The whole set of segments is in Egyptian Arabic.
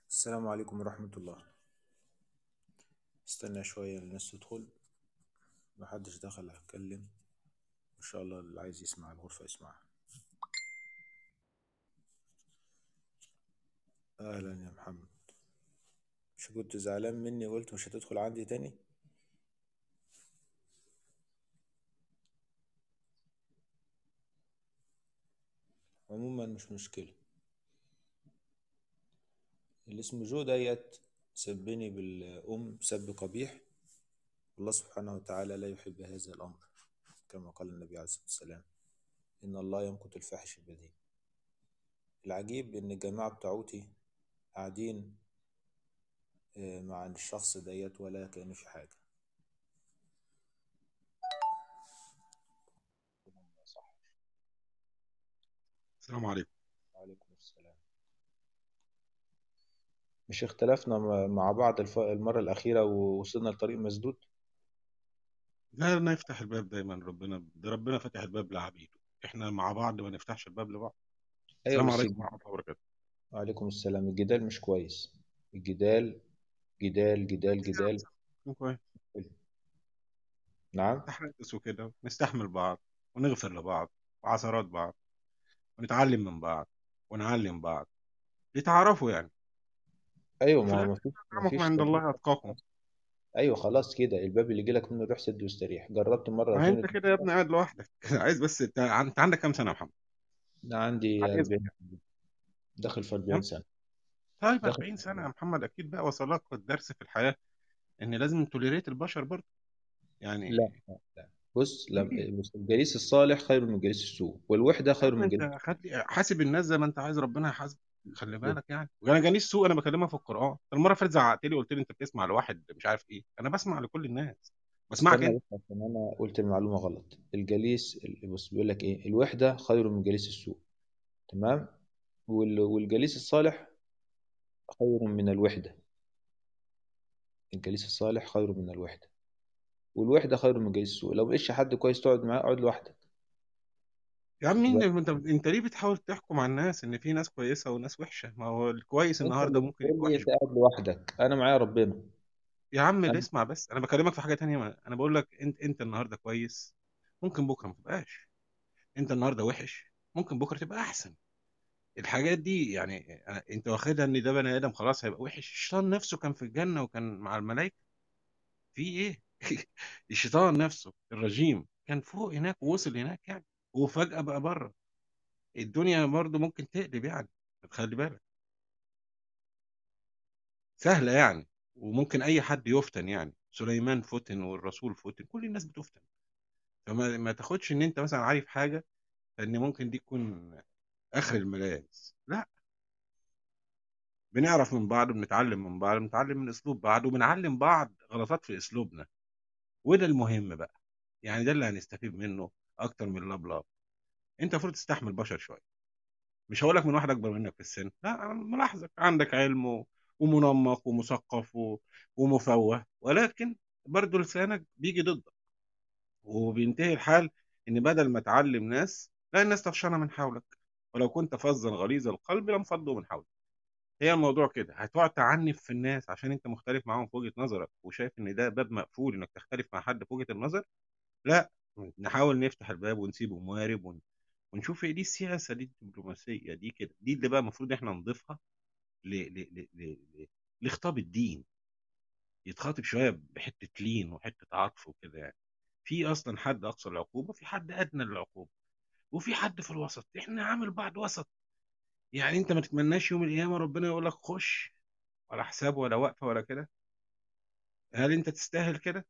السلام عليكم ورحمة الله استنى شوية الناس تدخل محدش دخل هتكلم إن شاء الله اللي عايز يسمع الغرفة يسمعها أهلا يا محمد مش كنت زعلان مني وقلت مش هتدخل عندي تاني عموما مش مشكلة اللي اسمه جو ديت سبني بالأم سب قبيح الله سبحانه وتعالى لا يحب هذا الأمر كما قال النبي عليه الصلاة والسلام إن الله يمقت الفاحش البذيء العجيب إن الجماعة بتاعوتي قاعدين آه، مع الشخص ديت ولا كأنه في حاجة صح السلام عليكم وعليكم السلام مش اختلفنا م- مع بعض الف- المرة الأخيرة ووصلنا لطريق مسدود لا نفتح الباب دايما ربنا ده ربنا فتح الباب لعبيده احنا مع بعض ما نفتحش الباب لبعض أيوة السلام بس عليكم الج- ورحمة الله وبركاته وعليكم السلام الجدال مش كويس الجدال جدال جدال جدال يكون كويس نعم نتحدث وكده نستحمل بعض ونغفر لبعض وعثرات بعض ونتعلم من بعض ونعلم بعض لتعرفوا يعني أيوة وفي ما هو الآخر مفيش أكرمكم مفيش عند تغيير الله أتقاكم أيوة خلاص كده الباب اللي يجيلك منه روح سد واستريح جربت مرة ما أظن أنت كده يا ابني قاعد لوحدك عايز بس أنت أنت عندك كام سنة يا محمد؟ أنا عندي بعد إذنك 40 داخل في 40 كام؟ سنة طيب داخل 40 سنة يا محمد أكيد بقى وصلك الدرس في الحياة إن لازم توليريت البشر برضه يعني لا لا بص ليه؟ لم... بص الجليس الصالح خير من جليس السوء والوحدة يا خير عم من جليس انت خلي حاسب الناس زي ما انت عايز ربنا يحاسبك خلي جدا بالك يعني وانا جاني السوق انا بكلمها في القران المره اللي فاتت زعقت لي قلت لي انت بتسمع لواحد مش عارف ايه انا بسمع لكل الناس بسمعك استنى انت بس عشان أنا قلت المعلومة غلط الجليس ال- بص بيقول لك إيه الوحدة خير من جليس السوء تمام وال... والجليس الصالح خير من الوحدة الجليس الصالح خير من الوحدة والوحدة خير من جليس السوء لو ملقتش حد كويس تقعد معاه اقعد لوحدك يا عم خد مين بالك انت انت ليه بتحاول تحكم على الناس ان في ناس كويسه وناس وحشه ما هو الكويس انت النهارده اللي ممكن بتقول يبقى لي وحش انت بكره قاعد لوحدك انا معايا ربنا يا عم اللي انا اسمع بس انا بكلمك في حاجه تانية ما. انا بقول لك انت انت النهارده كويس ممكن بكره ما تبقاش انت النهارده وحش ممكن بكره تبقى احسن الحاجات دي يعني أنا- انت واخدها ان ده بني ادم خلاص هيبقى وحش الشيطان نفسه كان في الجنه وكان مع الملائكه في ايه الشيطان نفسه الرجيم كان فوق هناك ووصل هناك يعني وفجأة بقى بره الدنيا برضو ممكن تقلب يعني خلي بالك سهلة يعني وممكن أي حد يفتن يعني سليمان فتن والرسول فتن كل الناس بتفتن فما ما تاخدش إن أنت مثلا عارف حاجة إن ممكن دي تكون آخر الملاذ لا بنعرف من بعض بنتعلم من بعض بنتعلم من أسلوب بعض وبنعلم بعض غلطات في أسلوبنا وده المهم بقى يعني ده اللي هنستفيد منه أكتر من اللبلب أنت المفروض تستحمل بشر شوية مش هقول لك من واحد اكبر منك في السن لا أنا ملاحظك عندك علم و- ومنمق ومثقف و- ومفوه ولكن برضه لسانك بيجي ضدك وبينتهي الحال ان بدل ما تعلم ناس لا الناس تخشانا من حولك ولو كنت فظا غليظ القلب لانفضوا من حولك هي الموضوع كده هتقعد تعنف في الناس عشان انت مختلف معاهم في وجهة نظرك وشايف ان ده باب مقفول انك تختلف مع حد في وجهة النظر لا نحاول نفتح الباب ونسيبه موارب ون... ونشوف ايه دي السياسه دي الدبلوماسيه دي كده دي اللي بقى المفروض احنا نضيفها ل... ل... ل... ل... ل... لخطاب الدين يتخاطب شويه بحته لين وحته عطف وكده يعني في اصلا حد اقصى العقوبه في حد ادنى للعقوبه وفي حد في الوسط احنا عامل بعض وسط يعني انت ما تتمناش يوم القيامه ربنا يقول لك خش ولا حساب ولا وقفه ولا كده هل انت تستاهل كده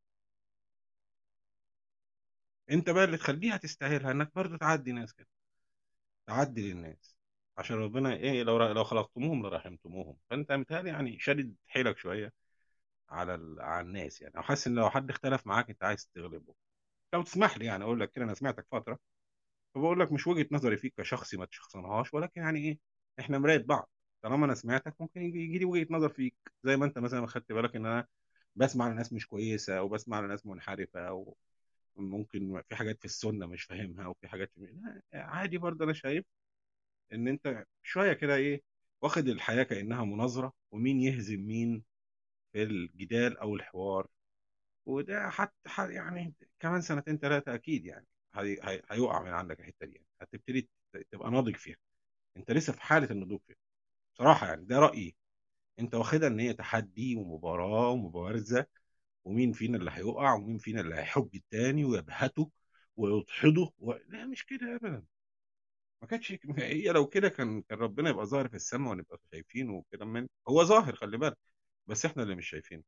انت بقى اللي تخليها تستاهلها انك برضه تعدي ناس كده تعدي للناس عشان ربنا ايه لو لو خلقتموهم لرحمتموهم فانت متهيألي يعني شادد حيلك شويه على ال... على الناس يعني او حاسس ان لو حد اختلف معاك انت عايز تغلبه لو تسمح لي يعني اقول لك كده انا سمعتك فتره فبقول لك مش وجهه نظري فيك كشخصي ما تشخصنهاش ولكن يعني ايه احنا مرايه بعض طالما انا سمعتك ممكن يجي, يجي لي وجهه نظر فيك زي ما انت مثلا خدت بالك ان انا بسمع لناس مش كويسه او بسمع لناس منحرفه او ممكن في حاجات في السنه مش فاهمها وفي حاجات في... لا عادي برضه انا شايف ان انت شويه كده ايه واخد الحياه كانها مناظره ومين يهزم مين في الجدال او الحوار وده حتى ح- يعني كمان سنتين ثلاثه اكيد يعني هي- هي- هيقع من عندك الحته دي يعني هتبتدي ت- تبقى ناضج فيها انت لسه في حاله النضوج فيها بصراحه يعني ده رايي انت واخدها ان هي تحدي ومباراه ومبارزه ومين فينا اللي هيقع ومين فينا اللي هيحج التاني ويبهته ويدحضه و... لا مش كده ابدا ما كانتش هي لو كده كان كان ربنا يبقى ظاهر في السماء ونبقى شايفينه وكده من هو ظاهر خلي بالك بس احنا اللي مش شايفينه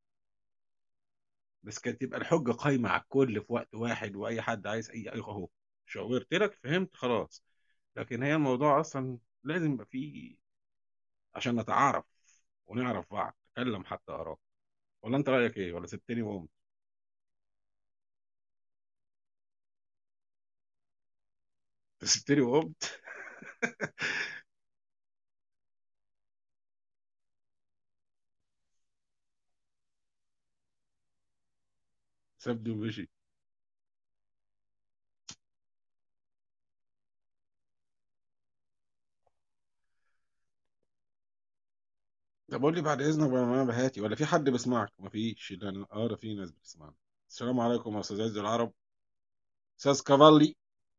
بس كانت تبقى الحجه قايمه على الكل في وقت واحد واي حد عايز اي اي اهو شاورت لك فهمت خلاص لكن هي الموضوع اصلا لازم يبقى فيه عشان نتعارف ونعرف بعض تكلم حتى اراك ولا انت رايك ايه ولا سبتني وقمت سبتني وقمت سابني ومشي طب قول لي بعد اذنك وانا انا بهاتي ولا في حد بيسمعك مفيش لان اه ده في ناس بتسمعنا السلام عليكم يا استاذ عز العرب استاذ كافالي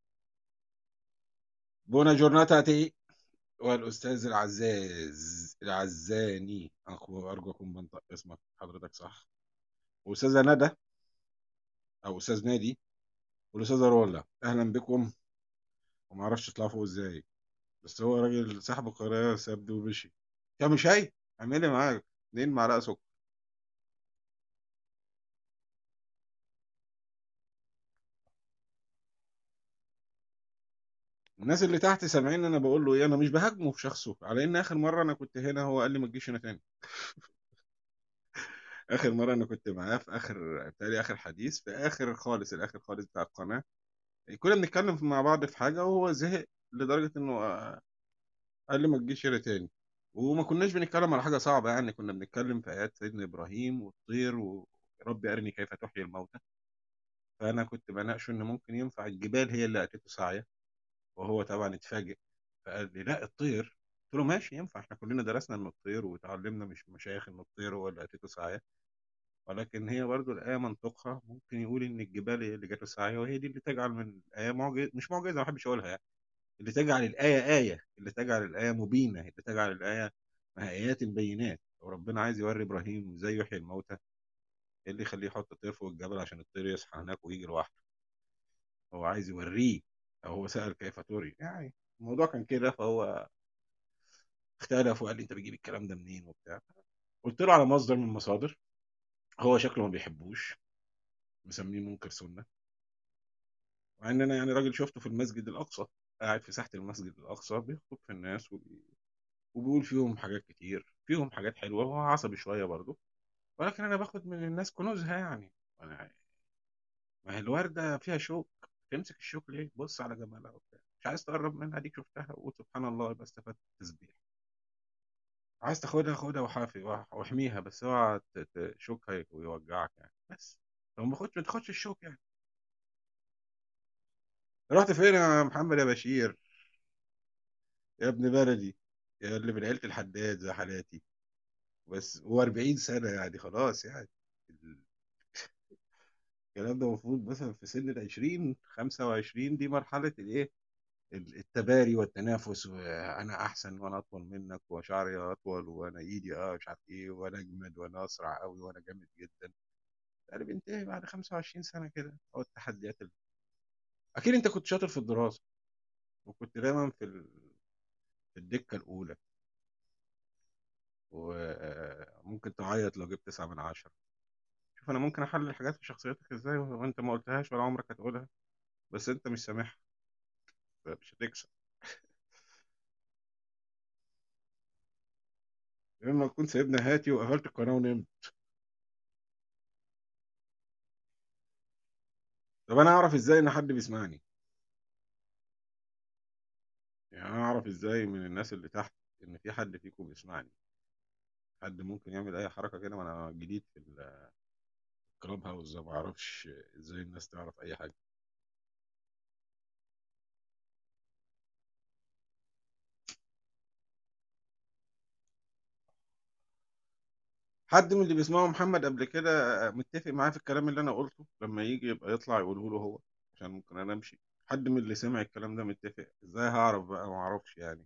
بونا جورناتاتي والاستاذ العزاز العزاني أخو ارجو اكون بنطق اسمك حضرتك صح واستاذه ندى او استاذ نادي والاستاذه رولا اهلا بكم وما اعرفش تطلعوا فوق ازاي بس هو راجل صاحب القناه ساب ومشي يا مش هي اعملي معاك اتنين معلقه سكر الناس اللي تحت سامعين انا بقول له ايه انا مش بهاجمه في شخصه على ان اخر مره انا كنت هنا هو قال لي ما تجيش هنا تاني اخر مره انا كنت معاه في اخر بتاعي اخر حديث في اخر خالص الاخر خالص بتاع القناه كنا بنتكلم مع بعض في حاجه وهو زهق لدرجه انه آه، قال لي ما تجيش هنا تاني وما كناش بنتكلم على حاجه صعبه يعني كنا بنتكلم في ايات سيدنا ابراهيم والطير وربي ارني كيف تحيي الموتى فانا كنت بناقشه ان ممكن ينفع الجبال هي اللي اتته سعيه وهو طبعا اتفاجئ فقال لي لا الطير قلت له ماشي ينفع احنا كلنا درسنا ان الطير وتعلمنا مش مشايخ ان الطير هو اللي اتته سعيه ولكن هي برضو الآية منطقها ممكن يقول إن الجبال هي اللي جت سعية وهي دي اللي تجعل من الآية معجزة مش معجزة ما بحبش أقولها يعني اللي تجعل الآية آية اللي تجعل الآية مبينة اللي تجعل الآية ما هي آيات بينات لو ربنا عايز يوري إبراهيم إزاي يحيي الموتى إيه اللي يخليه يحط الطير فوق الجبل عشان الطير يصحى هناك ويجي لوحده هو عايز يوريه أو هو سأل كيف تري يعني الموضوع كان كده فهو اختلف وقال لي أنت بتجيب الكلام ده منين وبتاع قلت له على مصدر من المصادر هو شكله ما بيحبوش مسميه منكر سنة مع ان انا يعني راجل شفته في المسجد الاقصى قاعد في ساحه المسجد الاقصى بيخطب في الناس وبي... وبيقول فيهم حاجات كتير فيهم حاجات حلوه وهو عصبي شويه برضه ولكن انا باخد من الناس كنوزها يعني أنا... ما هي الورده فيها شوك تمسك الشوك ليه بص على جمالها وبتاع مش عايز تقرب منها ديك شفتها وقول سبحان الله يبقى استفدت تسبيح عايز تاخدها خدها وحافي وح- واحميها بس اوعى ت- تشوكها ويوجعك يعني بس لو ما باخدش ما تاخدش الشوك يعني رحت فين يا محمد يا بشير يا ابن بلدي يا اللي من عيلة الحداد زي حالاتي بس هو 40 سنة يعني خلاص يعني الكلام ده المفروض مثلا في سن ال 20 25 دي مرحلة الايه التباري والتنافس وانا احسن وانا اطول منك وشعري اطول وانا ايدي اه مش عارف ايه وانا اجمد وانا اسرع قوي وانا جامد جدا يعني بينتهي بعد 25 سنة كده او التحديات اللي. اكيد انت كنت شاطر في الدراسة وكنت دايما في ال- في الدكة الاولى وممكن تعيط لو جبت تسعة من عشرة شوف انا ممكن احلل حاجات في شخصيتك ازاي وانت ما قلتهاش ولا عمرك هتقولها بس انت مش سامحها مش هتكسب لما تكون سايبنا هاتي وقفلت القناه ونمت طب انا اعرف ازاي ان حد بيسمعني يعني انا اعرف ازاي من الناس اللي تحت ان في حد فيكم بيسمعني حد ممكن يعمل اي حركه كده وانا جديد في الكلاب هاوس ده ما اعرفش ازاي الناس تعرف اي حاجه حد من اللي بيسمعوا محمد قبل كده متفق معاه في الكلام اللي انا قلته لما يجي يبقى يطلع يقوله له هو عشان ممكن انا امشي حد من اللي سمع الكلام ده متفق ازاي هعرف بقى ما اعرفش يعني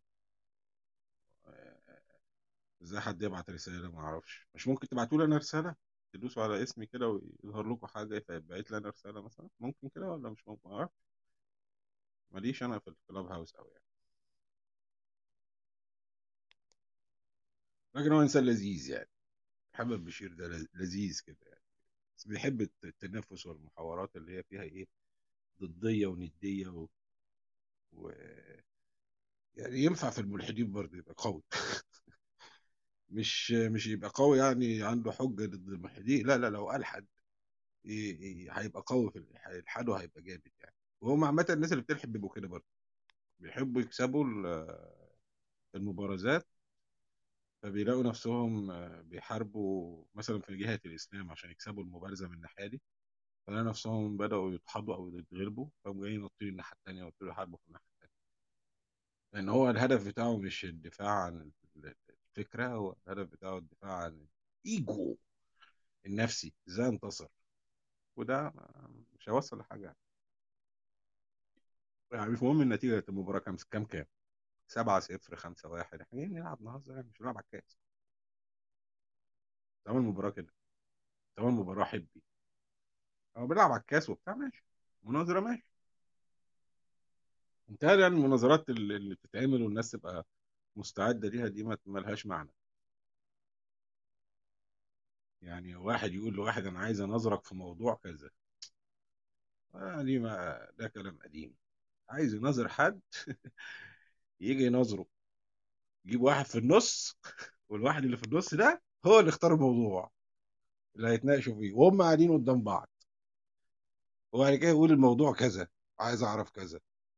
ازاي حد يبعت رسالة ما اعرفش مش ممكن تبعتوا لي انا رسالة تدوسوا على اسمي كده ويظهر لكم حاجة فيبعت لي انا رسالة مثلا ممكن كده ولا مش ممكن ما اعرفش ماليش انا في الكلاب هاوس قوي يعني لكن هو انسان لذيذ يعني محمد بشير ده لذ- لذيذ كده يعني بس بيحب الت- التنافس والمحاورات اللي هي فيها ايه ضدية وندية و... و... يعني ينفع في الملحدين برضه يبقى قوي مش مش يبقى قوي يعني عنده حجة ضد الملحدين لا لا لو ألحد ي- ي- هيبقى قوي في الح- الحاد وهيبقى جامد يعني وهم عامة الناس اللي بتلحد بيبقوا كده برضه بيحبوا يكسبوا ال- المبارزات فبيلاقوا نفسهم آه، بيحاربوا مثلا في جهة الإسلام عشان يكسبوا المبارزة من الناحية دي فلقوا نفسهم بدأوا يتحضوا أو يتغلبوا فقاموا جايين نطين الناحية التانية ويبتدوا يحاربوا في الناحية التانية لأن هو الهدف بتاعه مش الدفاع عن الفكرة هو الهدف بتاعه الدفاع عن الإيجو النفسي إزاي انتصر وده مش هيوصل لحاجة يعني مش مهم النتيجة المباراة كام كام كام 7 0 5 1 احنا جايين نلعب نهزر يعني مش بنلعب على الكاس تمام المباراة كده تمام المباراة حبي هو بنلعب على الكاس وبتاع ماشي مناظرة ماشي انتهى يعني المناظرات اللي اللي بتتعمل والناس تبقى مستعدة ليها دي ما ما لهاش معنى يعني واحد يقول لواحد انا عايز اناظرك في موضوع كذا آه دي ما ده كلام قديم عايز يناظر حد يجي يناظره يجيب واحد في النص والواحد اللي في النص ده هو اللي اختار الموضوع اللي هيتناقشوا فيه وهم قاعدين قدام بعض وبعد كده يقول الموضوع كذا عايز اعرف كذا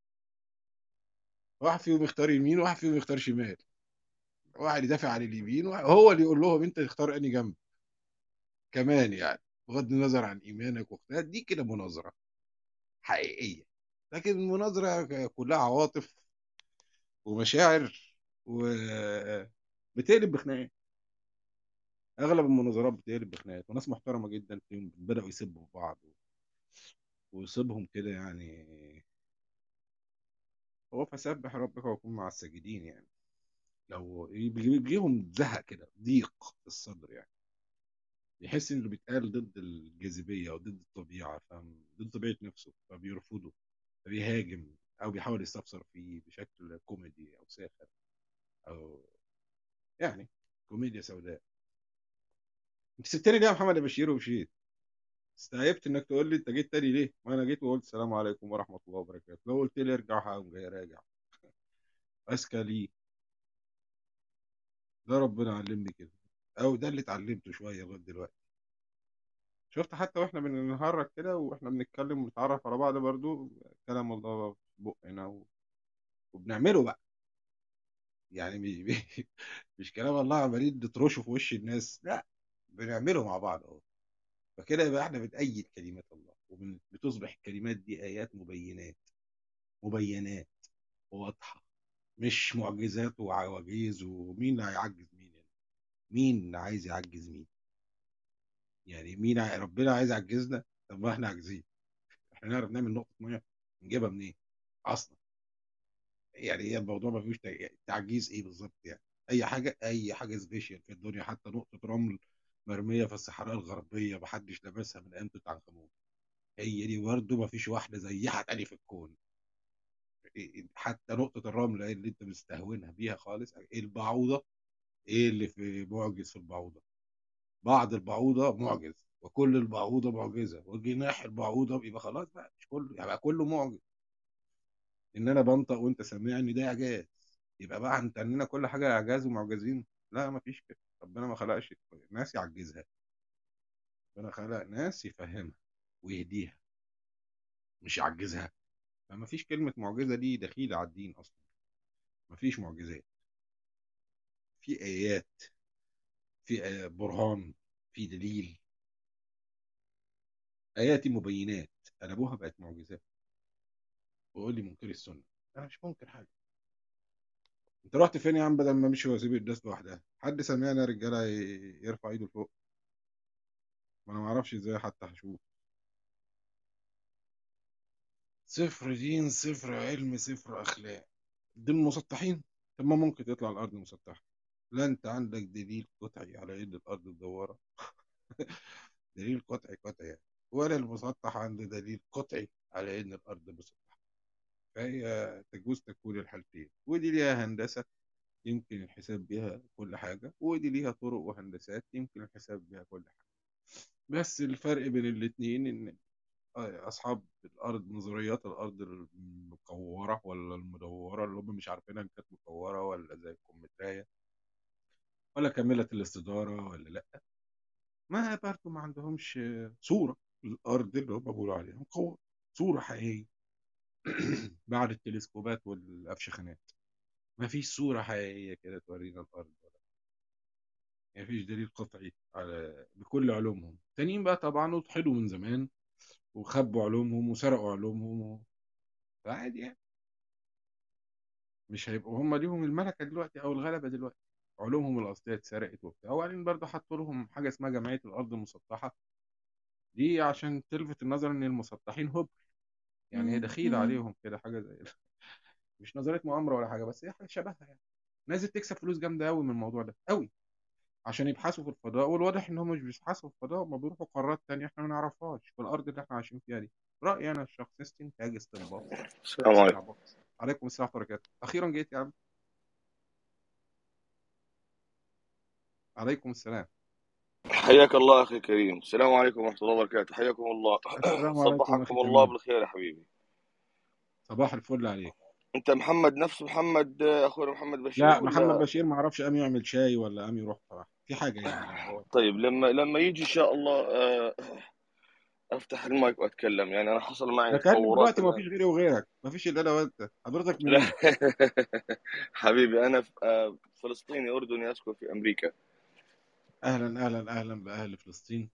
واحد فيهم يختار يمين وواحد فيهم يختار شمال واحد يدافع عن اليمين وواحد- هو اللي يقول لهم انت تختار انهي جنب كمان يعني بغض النظر عن ايمانك واختلاف دي كده مناظره حقيقيه لكن المناظره كلها عواطف ومشاعر و بتقلب بخناقات اغلب المناظرات بتقلب بخناقات وناس محترمه جدا فيهم بداوا يسبوا في بعض ويصيبهم كده يعني هو فسبح ربك وكن مع الساجدين يعني لو بيجيهم زهق كده ضيق في الصدر يعني يحس ان اللي بيتقال ضد الجاذبيه او ضد الطبيعه فاهم ضد طبيعه نفسه فبيرفضه فبيهاجم او بيحاول يستفسر فيه بشكل كوميدي او ساخر او يعني كوميديا سوداء انت سبتني ليه يا محمد يا بشير ومشيت استعجبت انك تقول لي انت جيت تاني ليه ما انا جيت وقلت السلام عليكم ورحمه الله وبركاته لو قلت لي ارجع هقوم جاي راجع اذكى ليه ده ربنا علمني كده او ده اللي اتعلمته شويه لغايه دلوقتي شفت حتى واحنا بنهرج كده واحنا بنتكلم ونتعرف على بعض برضو كلام الله في بقنا و... وبنعمله بقى يعني مش مش كلام الله عمالين نطرشه في وش الناس لا بنعمله مع بعض اهو فكده يبقى احنا بنأيد كلمات الله وبتصبح الكلمات دي آيات مبينات مبينات واضحة مش معجزات وعواجيز ومين اللي هيعجز مين يعني مين اللي عايز يعجز مين يعني مين ع- ربنا عايز يعجزنا طب ما احنا عاجزين احنا نعرف نعمل نقطة مية نجيبها منين اصلا يعني هي الموضوع ما فيهوش تع- تعجيز ايه بالظبط يعني اي حاجة اي حاجة سبيشال في الدنيا حتى نقطة رمل مرمية في الصحراء الغربية محدش لمسها من ايام توت عنخ امون هي دي برضه ما فيش واحدة زيها تاني في الكون حتى نقطة الرمل اللي انت مستهونها بيها خالص ايه البعوضة ايه اللي في معجز في البعوضة بعض البعوضة معجز وكل البعوضة معجزة وجناح البعوضة يبقى خلاص بقى مش كله يبقى كله معجز ان انا بنطق وانت سامعني ده اعجاز يبقى بقى انت عندنا كل حاجة اعجاز ومعجزين لا ما فيش كده ربنا ما خلقش ناس يعجزها ربنا خلق ناس يفهمها ويهديها مش يعجزها فما فيش كلمة معجزة دي دخيلة على الدين اصلا ما فيش معجزات في ايات في آه، برهان في دليل ايات مبينات قلبوها بقت معجزات ويقول لي منكر السنه انا مش منكر حاجه انت رحت فين يا عم بدل ما مشي واسيب الناس لوحدها حد سمعنا يا رجاله ي- يرفع ايده لفوق ما انا ما اعرفش ازاي حتى هشوف صفر دين صفر علم صفر اخلاق دول مسطحين طب ما ممكن تطلع الارض مسطحه لا انت عندك دليل قطعي على ان الارض مدوره دليل قطعي قطعي ولا المسطح عنده دليل قطعي على ان الارض مسطحه فهي تجوز تكون الحالتين ودي ليها هندسه يمكن الحساب بها كل حاجه ودي ليها طرق وهندسات يمكن الحساب بها كل حاجه بس الفرق بين الاتنين ان اصحاب الارض نظريات الارض المكوره ولا المدوره اللي هم مش عارفينها ان كانت مكوره ولا زي الكمثريه ولا كامله الاستداره ولا لا ما برضه ما عندهمش صوره للارض اللي هم بيقولوا عليها مكوره صوره حقيقيه بعد التلسكوبات والافشخانات ما فيش صوره حقيقيه كده تورينا الارض ولا ما فيش دليل قطعي على بكل علومهم تانيين بقى طبعا وطحنوا من زمان وخبوا علومهم وسرقوا علومهم و... فعادي يعني مش هيبقوا هم ليهم الملكه دلوقتي او الغلبه دلوقتي علومهم الاصليه اتسرقت وبتاع وبعدين برضه حطوا لهم حاجه اسمها جمعيه الارض المسطحه دي عشان تلفت النظر ان المسطحين هبل يعني هي دخيله عليهم كده حاجه زي مش نظريه مؤامره ولا حاجه بس هي حاجه شبهها يعني نازل تكسب فلوس جامده قوي من الموضوع ده قوي عشان يبحثوا في الفضاء والواضح ان هم مش بيبحثوا في الفضاء هم بيروحوا قارات تانية احنا ما نعرفهاش في الارض اللي احنا عايشين فيها دي رايي انا الشخصي استنتاج استنباط السلام عليكم استعباط عليكم السلام ورحمه الله وبركاته اخيرا جيت يا عم عليكم السلام حياك الله اخي الكريم السلام عليكم ورحمه الله وبركاته حياكم الله السلام عليكم اخي صبحكم الله كمال بالخير يا حبيبي صباح الفل عليك انت محمد نفس محمد آه، اخونا محمد بشير لا محمد ولا بشير ما اعرفش قام يعمل شاي ولا قام يروح صراحه في حاجه يعني هو طيب لما لما يجي ان شاء الله آه، افتح المايك واتكلم يعني انا حصل معي بتكلم تطورات دلوقتي ما الان فيش غيري وغيرك ما فيش الا انا وانت حضرتك لا منين حبيبي انا ف- آه، فلسطيني اردني اسكن في امريكا اهلا اهلا اهلا باهل فلسطين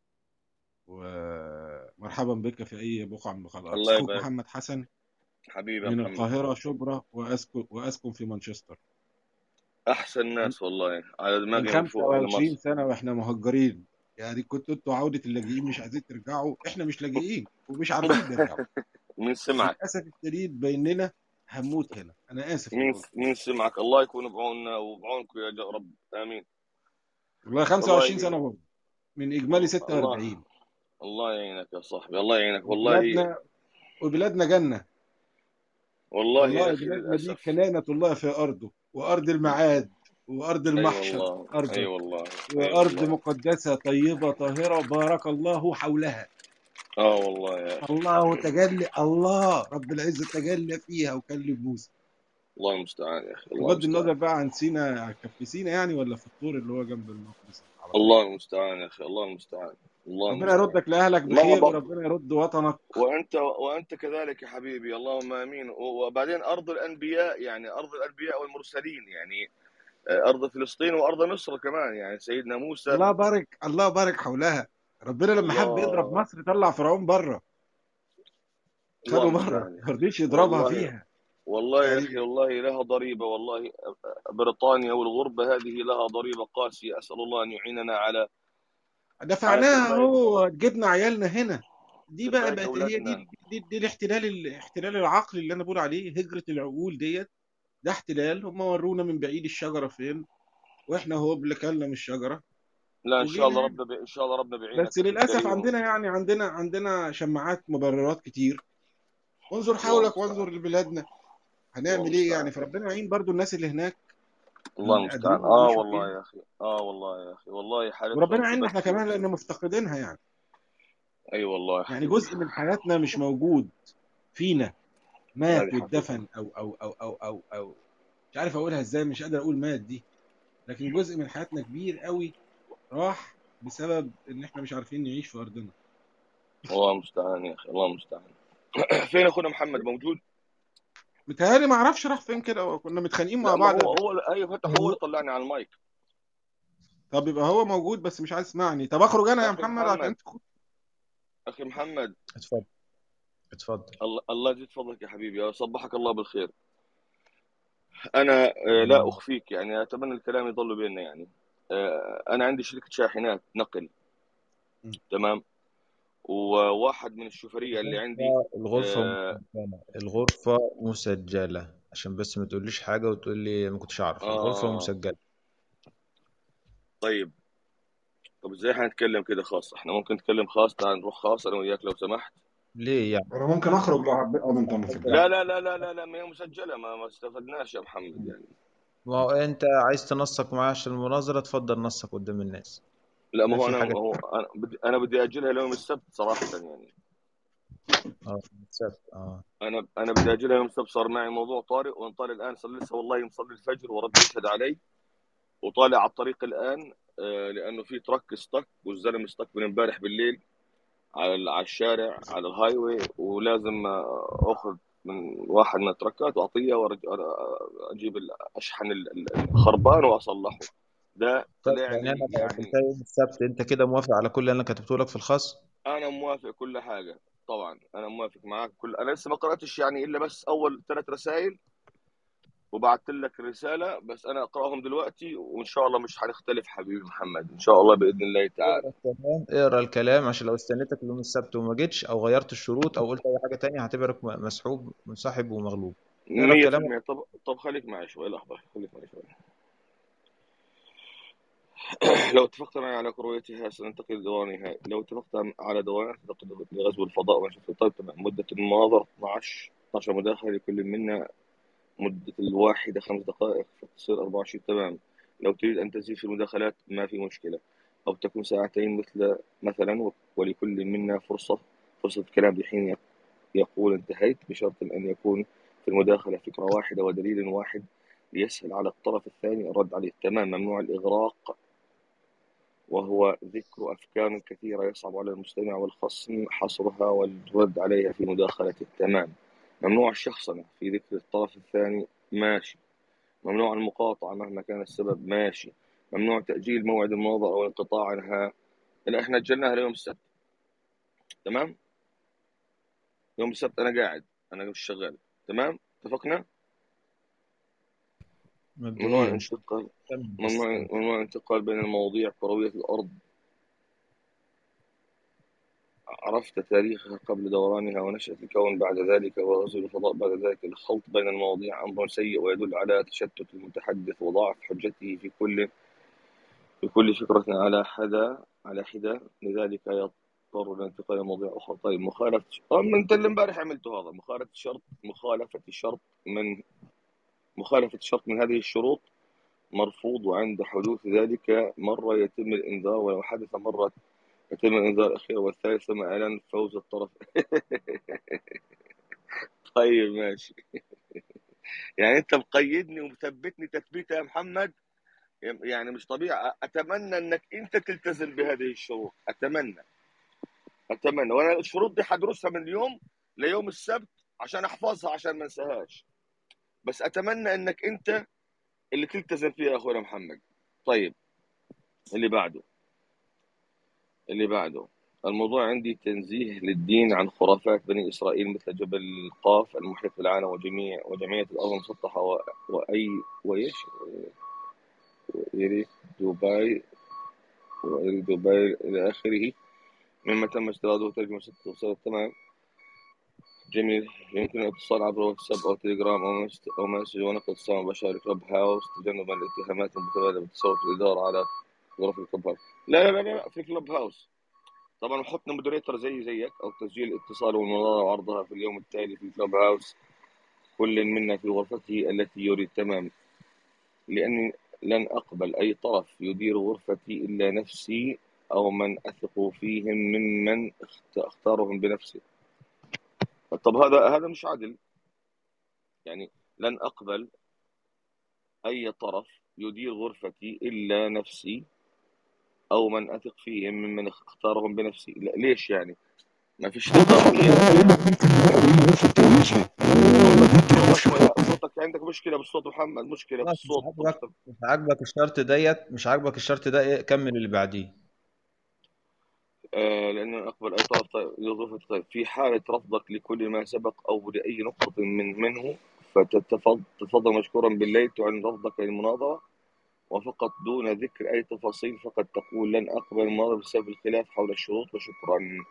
ومرحبا بك في اي بقعه من بقاع الارض الله اخوك يبارك محمد حسن حبيبي يا من محمد القاهره شبرا واسكن واسكن في مانشستر احسن من ناس والله على من دماغي من فوق اهل 25 مصر سنه واحنا مهجرين يعني كنتوا انتوا عوده اللاجئين مش عايزين ترجعوا احنا مش لاجئين ومش عارفين نرجع مين سمعك للاسف الشديد بيننا هنموت هنا انا اسف مين والله مين سمعك الله يكون بعوننا وبعونكم يا جو- رب امين والله والله 25 سنه برضه من اجمالي الله 46 الله يعينك يا صاحبي الله يعينك والله وبلادنا وبلادنا جنه والله يا والله اخي بلادنا دي للاسف كنانه الله في ارضه وارض المعاد وارض اي المحشر والله اي ارضك والله اي وارض والله مقدسه طيبه طاهره بارك الله حولها اه والله يا اخي الله تجلى الله رب العزه تجلى فيها وكلم موسى الله المستعان يا اخي الله بغض النظر المستعان بقى عن سينا كف سينا يعني ولا في الطور اللي هو جنب المقدس على طول الله المستعان يا اخي الله المستعان الله ربنا المستعان يردك لاهلك ما بخير بق... وربنا يرد وطنك وانت وانت كذلك يا حبيبي اللهم امين وبعدين ارض الانبياء يعني ارض الانبياء والمرسلين يعني آه، ارض فلسطين وارض مصر كمان يعني سيدنا موسى الله بارك الله بارك حولها ربنا لما حب يضرب الله مصر طلع فرعون بره الله خده بره المستعان ما رضيش يضربها والله فيها والله يا اخي يعني والله لها ضريبه والله بريطانيا والغربه هذه لها ضريبه قاسيه اسال الله ان يعيننا على على دفعناها حمايه اهو جبنا عيالنا هنا دي بقى حمايه بقت هي اولادنا دي دي, دي الاحتلال الاحتلال العقلي اللي انا بقول عليه هجرة العقول ديت ده احتلال هم ورونا من بعيد الشجرة فين واحنا هو اللي كلنا من الشجرة لا ان شاء وجينا الله هنا ربنا ب... ان شاء الله ربنا بيعينك بس اخي للاسف الكريم عندنا يعني عندنا عندنا شماعات مبررات كتير وانظر الله حولك وانظر المستعان لبلادنا الله هنعمل ايه يعني المستعان فربنا يعين برضو الناس اللي هناك الله اللي المستعان قادرين اه يعيشوا والله فيها يا اخي اه والله يا اخي والله حالتهم وربنا يعيننا احنا تبكي كمان لان مفتقدينها يعني اي أيوة والله يا يعني حبيبي جزء من حياتنا مش موجود فينا مات هذه حقيقه واتدفن او او او او او او مش عارف اقولها ازاي مش قادر اقول مات دي لكن جزء من حياتنا كبير قوي راح بسبب ان احنا مش عارفين نعيش في ارضنا الله المستعان يا اخي الله المستعان فين اخونا محمد موجود؟ متهيألي ما اعرفش راح فين كده كنا متخانقين مع لا ما بعض هو قبل هو ايوه فتح هو اللي طلعني على المايك طب يبقى هو موجود بس مش عايز يسمعني طب اخرج انا يا اخي محمد عشان محمد تخ- اخي محمد اتفضل اتفضل الله الله يجزيك فضلك يا حبيبي صبحك الله بالخير انا آه، لا آه. اخفيك يعني اتمنى الكلام يضل بيننا يعني آه، انا عندي شركه شاحنات نقل م. تمام وواحد من الشوفريه اللي عندي الغرفة آه مسجلة الغرفة مسجلة عشان بس ما تقوليش حاجة وتقول لي ما كنتش أعرف الغرفة آه مسجلة طيب طب ازاي حنتكلم كده خاص احنا ممكن نتكلم خاص تعال نروح خاص انا وياك لو سمحت ليه يعني انا ممكن اخرج لو حبيت اه انت مسجل لا لا لا لا لا لا ما هي مسجله ما, ما استفدناش يا محمد يعني ما هو أنت عايز تنسق معايا عشان المناظرة اتفضل نسق قدام الناس لا ما ما هو في انا حاجة هو انا بدي انا بدي اجلها ليوم السبت صراحه يعني اه السبت اه انا انا بدي اجلها يوم السبت صار معي موضوع طارئ وان طالع الان صار لسه والله مصلي الفجر وربي يشهد علي وطالع على الطريق الان آه، لانه في ترك استك والزلمه استك من امبارح بالليل على ال- على الشارع على الهاي واي ولازم آه، اخذ من واحد من التركات واعطيه واجيب اشحن ال- ال- الخربان واصلحه ده طيب طلع يعني لي أنا لو يعني قابلتها يوم السبت أنت كده موافق على كل اللي أنا كتبته لك في الخاص؟ انا موافق كل حاجه طبعا انا موافق معاك كل انا لسه ما قراتش يعني الا بس اول ثلاث رسائل وبعثت لك رساله بس انا اقراهم دلوقتي وان شاء الله مش هنختلف حبيبي محمد ان شاء الله باذن الله تعالى اقرا الكلام اقرا الكلام عشان لو استنيتك يوم السبت وما جيتش او غيرت الشروط او قلت اي حاجه تانية هعتبرك م- مسحوب منسحب ومغلوب اقرا الكلام 100% طب طب خليك معي شوي لحظه خليك معي شوي لو اتفقت معي على كرويتها سننتقل لدورانها لو اتفقت على دوران تنتقل لغزو الفضاء ونشوف طيب تمام مدة المناظرة 12 12 مداخلة لكل منا مدة الواحدة خمس دقائق فتصير 24 تمام لو تريد أن تزيد في المداخلات ما في مشكلة أو تكون ساعتين مثل مثلا ولكل منا فرصة فرصة كلام بحين يقول انتهيت بشرط أن يكون في المداخلة فكرة واحدة ودليل واحد ليسهل على الطرف الثاني الرد عليه تمام ممنوع الإغراق وهو ذكر أفكار كثيرة يصعب على المستمع والخصم حصرها والرد عليها في مداخلة التمام ممنوع الشخصنة في ذكر الطرف الثاني ماشي ممنوع المقاطعة مهما كان السبب ماشي ممنوع تأجيل موعد المناظرة أو الانقطاع عنها لا احنا أجلناها ليوم السبت تمام يوم السبت أنا قاعد أنا مش شغال تمام اتفقنا ممنوع مبدئيا الانتقال كمل بس ممنوع ممنوع الانتقال بين المواضيع كروية الأرض عرفت تاريخها قبل دورانها ونشأة الكون بعد ذلك وغزو الفضاء بعد ذلك الخلط بين المواضيع أمر سيء ويدل على تشتت المتحدث وضعف حجته في كل في كل فكرة على حدا على حدة لذلك يضطر الانتقال إلى مواضيع أخرى طيب مخالفة آه، من أنت اللي امبارح عملته هذا مخالفة شرط مخالفة شرط من مخالفة شرط من هذه الشروط مرفوض وعند حدوث ذلك مرة يتم الإنذار ولو حدث مرة يتم الإنذار الأخير والثالث ثم إعلان فوز الطرف طيب ماشي يعني أنت مقيدني ومثبتني تثبيت يا محمد يعني مش طبيعي أتمنى أنك أنت تلتزم بهذه الشروط أتمنى أتمنى وأنا الشروط دي حدرسها من اليوم ليوم السبت عشان أحفظها عشان ما انساهاش بس أتمنى أنك أنت اللي تلتزم فيها يا أخونا محمد طيب اللي بعده اللي بعده الموضوع عندي تنزيه للدين عن خرافات بني إسرائيل مثل جبل القاف المحيط بالعالم وجميع وجمعية الأرض المسطحة و... وأي وإيش وإيريك دبي وإيريك دبي إلى آخره مما تم استيراده وترجمة ستة وصلت تمام جميل يمكن الاتصال عبر واتساب أو تليجرام أو مست... أو مسج ونقل اتصال مباشر كلوب هاوس تجنبا الاتهامات المتبادلة بتصوت الإدارة على غرف الكلوب هاوس لا لا لا لا في كلوب هاوس طبعا حطنا مودريتور زي زيك او تسجيل الاتصال والمناظره وعرضها في اليوم التالي في كلوب هاوس كل منا في غرفته التي يريد تمام لاني لن اقبل اي طرف يدير غرفتي الا نفسي او من اثق فيهم ممن اخت- اختارهم بنفسي طب هذا هذا مش عدل يعني لن اقبل اي طرف يدير غرفتي الا نفسي او من اثق فيهم ممن اختارهم بنفسي لا ليش يعني ما فيش ثقه فيهم صوتك عندك مشكله بالصوت محمد مشكله خلاص مش بالصوت عاجبك مش عاجبك الشرط ديت مش عاجبك الشرط ده إيه كمل اللي بعديه آه لأنه أقبل أي طرف طيب يضيف طيب في حالة رفضك لكل ما سبق أو لأي نقطة من منه فتفضل مشكورا بالليل تعلن رفضك للمناظرة وفقط دون ذكر أي تفاصيل فقط تقول لن أقبل المناظرة بسبب الخلاف حول الشروط وشكرا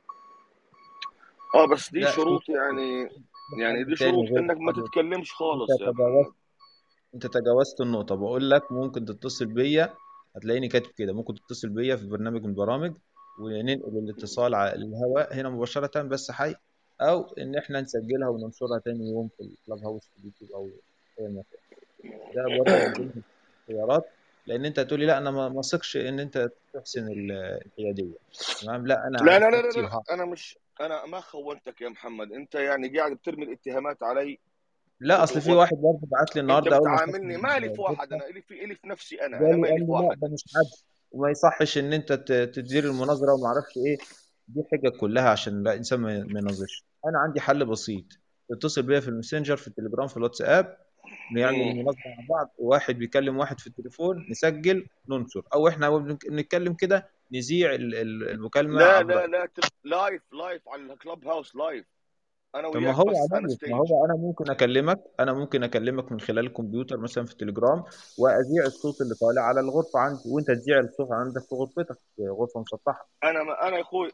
اه بس دي لا في شروط يعني يعني حل دي تاني شروط غير انك ما كده تتكلمش انت خالص يا تجاوزت محمد انت تجاوزت النقطة بقول لك ممكن تتصل بيا هتلاقيني كاتب كده ممكن تتصل بيا في برنامج من البرامج وننقل الاتصال على الهواء هنا مباشرة بس حي او ان احنا نسجلها وننشرها تاني يوم في الكلاب هاوس في اليوتيوب او اي مكان ده برضه من ضمن الخيارات لان انت هتقولي لا انا ما ما اثقش ان انت تحسن ال- الحيادية تمام لا انا لا عارف لا لا لا, نفسي لا. وهعرف انا مش انا ما خونتك يا محمد انت يعني قاعد بترمي الاتهامات علي لا وت... اصل في وت... واحد برضه بعت لي انت النهارده اول ما شاف بتعاملني مالي في واحد الغرفة انا الي في الي في نفسي انا انا جالي مالي قال في لي لا واحد ده مش حد وما يصحش ان انت ت- تدير المناظره وما اعرفش ايه دي حجج كلها عشان لا انسان ما ما يناظرش انا عندي حل بسيط تتصل بيا في الماسنجر في التليجرام في الواتساب نعمل مم. مناظره مع بعض واحد بيكلم واحد في التليفون نسجل ننشر او احنا بنك- نتكلم كده نذيع ال- ال- المكالمه لا عبر لا لا تب... لايف لايف على الكلاب هاوس لايف انا طب ما وياك هو بس انا عملي ما ستيج هو انا ممكن اكلمك انا ممكن اكلمك من خلال الكمبيوتر مثلا في التليجرام واذيع الصوت اللي طالع على الغرفه عندي وانت تذيع الصوت عندك في غرفتك في غرفه مسطحه انا ما انا يا اخوي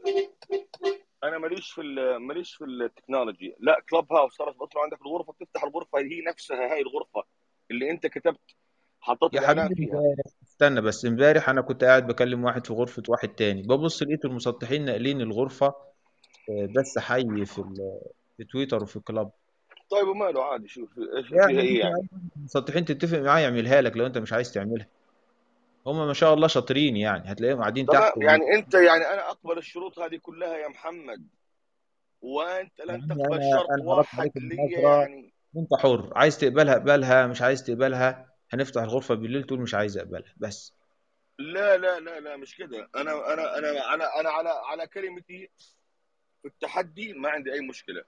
انا ماليش في ال- ماليش في التكنولوجي لا كلاب هاوس خلاص بطلع عندك الغرفه بتفتح الغرفه هي نفسها هاي الغرفه اللي انت كتبت حطيت يا الاعلان حبيبي فيها امبارح استنى بس امبارح انا كنت قاعد بكلم واحد في غرفة واحد تاني ببص لقيت المسطحين ناقلين الغرفة آه، بس حي في ال- في تويتر وفي كلاب طيب وماله عادي شوف ايش يعني فيها ايه ممكن يعني أي واحد من المسطحين تتفق معاه يعملها لك لو انت مش عايز تعملها هم ما شاء الله شاطرين يعني هتلاقيهم قاعدين تمام تحت وبي... يعني انت يعني انا اقبل الشروط هذه كلها يا محمد وانت يا لن عم تقبل انا شرط انا عرضت عليك واحد لي المناظرة يعني وانت حر عايز تقبلها اقبلها مش عايز تقبلها هنفتح الغرفة بالليل تقول مش عايز اقبلها بس لا لا لا لا مش كده انا انا انا انا انا على على كلمتي في التحدي ما عندي اي مشكله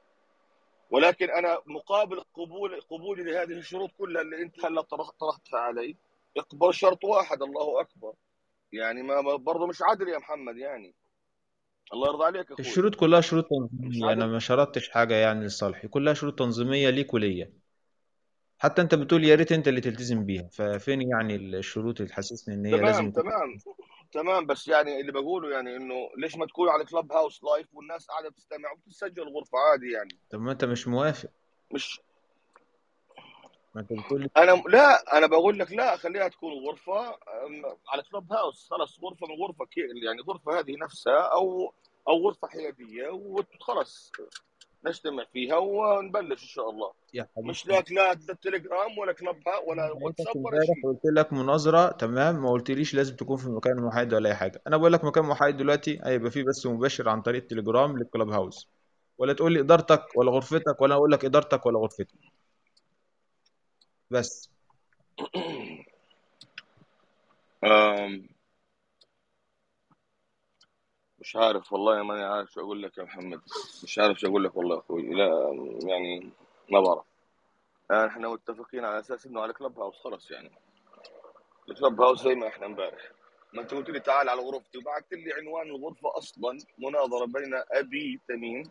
ولكن انا مقابل قبول قبولي لهذه الشروط كلها اللي انت هلا طرح- طرحتها علي اقبل شرط واحد الله اكبر يعني ما ما- برضه مش عادل يا محمد يعني الله يرضى عليك يا اخوي الشروط كلها شروط مش تنظيمية أنا عادل ما شرطتش حاجة يعني لصالحي كلها شروط تنظيمية ليك وليا حتى أنت بتقول يا ريت أنت اللي تلتزم بيها ففين يعني الشروط اللي تحسسني إن هي لازم تمام يكون تمام تمام بس يعني اللي بقوله يعني انه ليش ما تكون على كلاب هاوس لايف والناس قاعده بتستمع وبتسجل الغرفه عادي يعني طب ما أنت مش موافق مش ما أنت بتقول لي انا لا انا بقول لك لا خليها تكون غرفه أم، على كلاب هاوس خلاص غرفه من غرفه كي- يعني غرفه هذه نفسها او او غرفه حياديه وخلاص نجتمع فيها ونبلش ان شاء الله يا مش حبيبي لا لا تليجرام ولا كلاب ها- ولا لقيتك واتساب ولا امبارح شيء قلت لك مناظرة تمام ما قلتليش لازم تكون في مكان محايد ولا أي حاجة أنا بقول لك مكان محايد دلوقتي هيبقى فيه بس مباشر عن طريق التليجرام للكلاب هاوس ولا تقول لي إدارتك ولا غرفتك ولا أقول لك إدارتك ولا غرفتك بس أم، مش عارف والله ماني عارف شو اقول لك يا محمد مش عارف شو اقول لك والله يا اخوي لا يعني ما بعرف يعني احنا متفقين على اساس انه على كلاب هاوس خلص يعني الكلاب هاوس زي ما احنا امبارح ما انت قلت لي تعال على غرفتي وبعثت لي عنوان الغرفه اصلا مناظره بين ابي تميم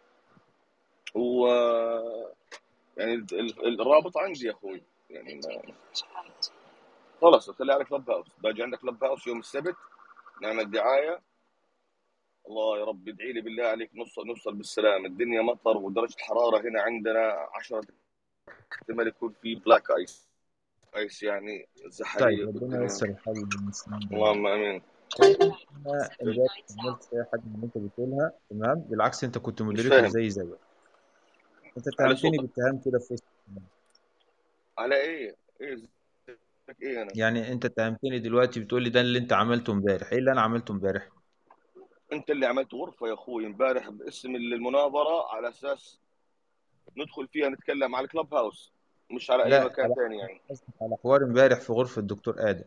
و يعني ال- ال- الرابط عندي يا اخوي يعني ما... خلاص خليها على كلاب هاوس باجي عندك كلاب هاوس يوم السبت نعمل دعايه الله يا رب ادعي لي بالله عليك نوصل نوصل بالسلام الدنيا مطر ودرجه الحراره هنا عندنا 10 احتمال يكون في بلاك ايس ايس يعني طيب زحاليق ربنا والدنيا ييسر الحال للمسلمين جميعا اللهم امين انا امبارح ما عملتش اي حاجه من اللي انت بتقولها تمام بالعكس انت كنت مش مودريتور فاهم زي زيك انت على اتهمتني صوتك باتهام كده في فيسبوك على ايه ايه زيك ايه انا يعني انت اتهمتني دلوقتي بتقول لي ده اللي انت عملته امبارح ايه اللي انا عملته امبارح انت اللي عملت غرفه يا اخوي امبارح باسم المناظره على اساس ندخل فيها نتكلم على الكلاب هاوس مش على اي لا مكان على ثاني يعني قصدك على حوار امبارح في غرفه الدكتور ادم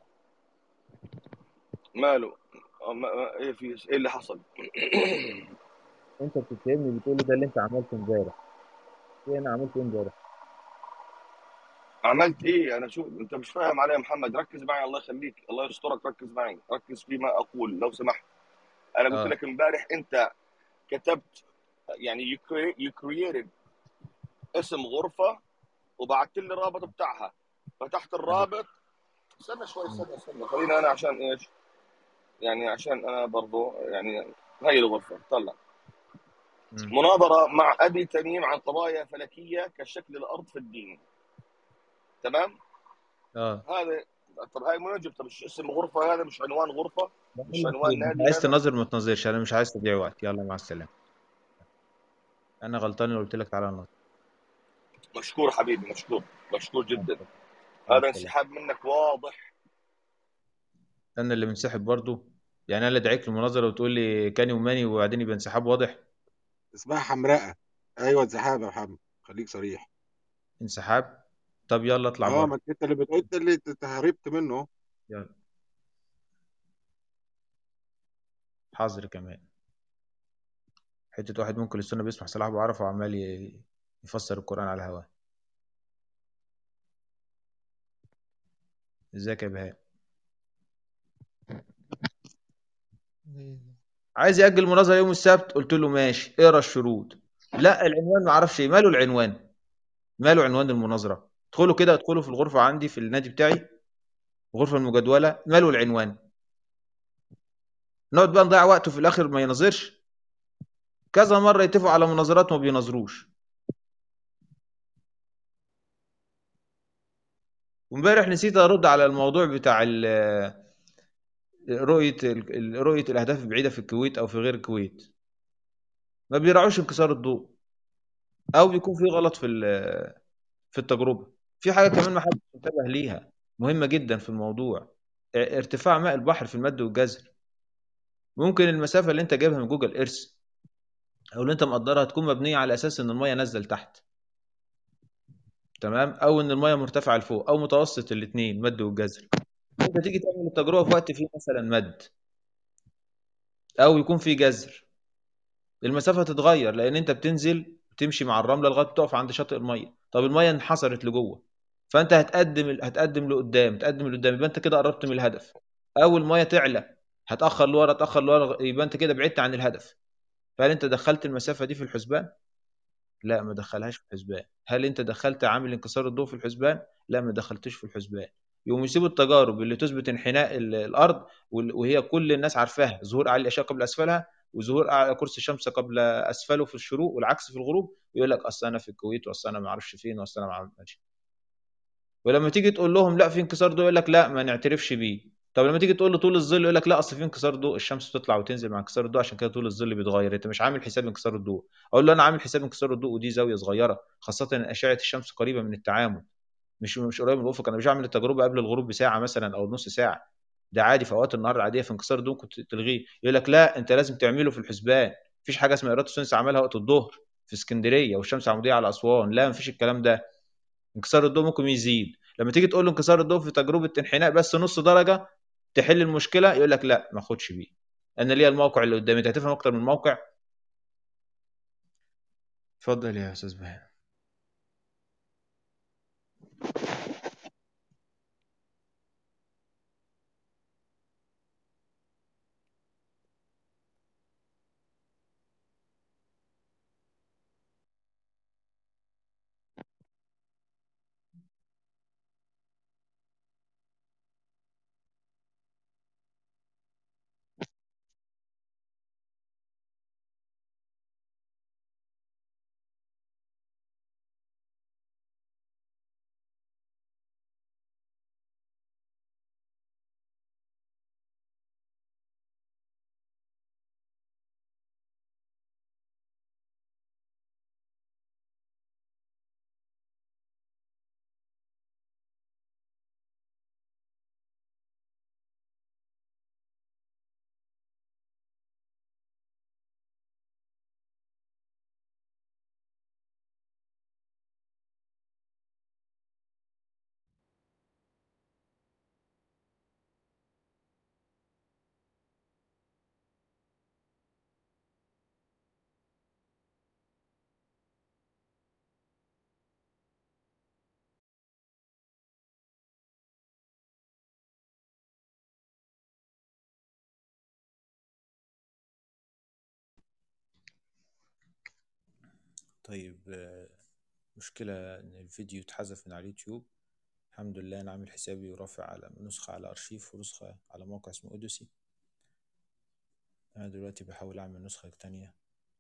ماله اه، ما- ما- ايه في ايه اللي حصل انت بتتهمني بتقول لي ده اللي انت عملته امبارح ايه انا عملت ايه امبارح عملت ايه انا شوف انت مش فاهم علي يا محمد ركز معي الله يخليك الله يسترك ركز معي ركز فيما اقول لو سمحت انا قلت اه لك امبارح انت كتبت يعني you, create, you created اسم غرفه وبعت لي الرابط بتاعها فتحت الرابط استنى شوي استنى استنى خلينا انا عشان ايش يعني عشان انا برضو يعني هاي الغرفه طلع مم. مناظره مع ابي تميم عن قضايا فلكيه كشكل الارض في الدين تمام اه هذا طب هاي منجم طب إيش اسم غرفه هذا مش عنوان غرفه مش عنوان انت نادي عايز هذا تناظر ما تناظرش انا مش عايز تضيع وقت يلا مع السلامه انا غلطان اللي قلت لك تعالى نناظر مشكور حبيبي مشكور مشكور مع جدا السلامة. مع هذا السلامه انسحاب منك واضح انا اللي منسحب برضو يعني انا اللي دعيك المناظره وتقول لي كاني وماني وبعدين يبقى انسحاب واضح اسمها حمراء ايوه انسحاب يا محمد خليك صريح انسحاب طب يلا اطلع اه ما بره انت اللي بتقول انت اللي هربت منه يلا حظر كمان حته واحد ممكن السنه بيسمع صلاح ابو عرفه وعمال ي- يفسر القران على الهواء ازيك يا بهاء عايز يأجل المناظرة يوم السبت قلت له ماشي اقرا الشروط لا العنوان ما اعرفش ايه ماله العنوان ماله عنوان المناظرة ادخلوا كده ادخلوا في الغرفة عندي في النادي بتاعي الغرفة المجدولة ماله العنوان نقعد بقى نضيع وقته في الاخر ما يناظرش كذا مرة يتفقوا على مناظرات وما بيناظروش وامبارح نسيت ارد على الموضوع بتاع ال- رؤية ال- رؤية الاهداف البعيدة في الكويت او في غير الكويت ما بيراعوش انكسار الضوء او بيكون في غلط في ال- في التجربه في حاجه كمان ما حدش انتبه ليها مهمه جدا في الموضوع ا- ارتفاع ماء البحر في المد والجزر ممكن المسافه اللي انت جايبها من جوجل ايرث او اللي انت مقدرها تكون مبنيه على اساس ان الميه نازله لتحت تمام او ان الميه مرتفعه لفوق او متوسط الاثنين مد والجزر انت تيجي تعمل التجربه في وقت فيه مثلا مد او يكون فيه جزر المسافه تتغير لان انت بتنزل تمشي مع الرمله لغايه تقف عند شاطئ الميه طب الميه انحصرت لجوه فانت هتقدم هتقدم لقدام تقدم لقدام يبقى انت كده قربت من الهدف اول الميه تعلى هتاخر لورا تاخر لورا يبقى انت كده بعدت عن الهدف فهل انت دخلت المسافه دي في الحسبان لا ما دخلهاش في الحسبان هل انت دخلت عامل انكسار الضوء في الحسبان لا ما دخلتوش في الحسبان يقوم يسيبوا التجارب اللي تثبت انحناء ال- الارض وال- وهي كل الناس عارفاها ظهور اعلى الاشعه قبل اسفلها وظهور أعلى كرسي الشمس قبل اسفله في الشروق والعكس في الغروب ويقول لك اصل انا في الكويت واصل انا ما اعرفش فين واصل انا ما عملتش ولما تيجي تقول لهم لا في انكسار ضوء يقول لك لا ما نعترفش بيه طب لما تيجي تقول له طول الظل يقول لك لا اصل في انكسار ضوء الشمس بتطلع وتنزل مع انكسار الضوء عشان كده طول الظل بيتغير انت مش عامل حساب انكسار الضوء اقول له انا عامل حساب انكسار الضوء ودي زاويه صغيره خاصه ان اشعه الشمس قريبه من التعامد مش مش قريب من الافق انا مش بعمل التجربه قبل الغروب بساعه مثلا او نص ساعه ده عادي في اوقات النهار العاديه في انكسار الضوء كنت تلغيه يقول لك لا انت لازم تعمله في الحسبان مفيش حاجه اسمها ايراد السونس عملها وقت الظهر في اسكندريه والشمس عموديه على اسوان لا مفيش الكلام ده انكسار الضوء ممكن يزيد لما تيجي تقول له انكسار الضوء في تجربه انحناء بس نص درجه تحل المشكله يقول لك لا ما اخدش بيه انا ليا الموقع اللي قدامي انت هتفهم اكتر من موقع اتفضل يا استاذ بهاء طيب آه، مشكلة ان الفيديو اتحذف من على اليوتيوب الحمد لله انا عامل حسابي ورافع على نسخة على ارشيف ونسخة على موقع اسمه اوديسي انا دلوقتي بحاول اعمل نسخة تانية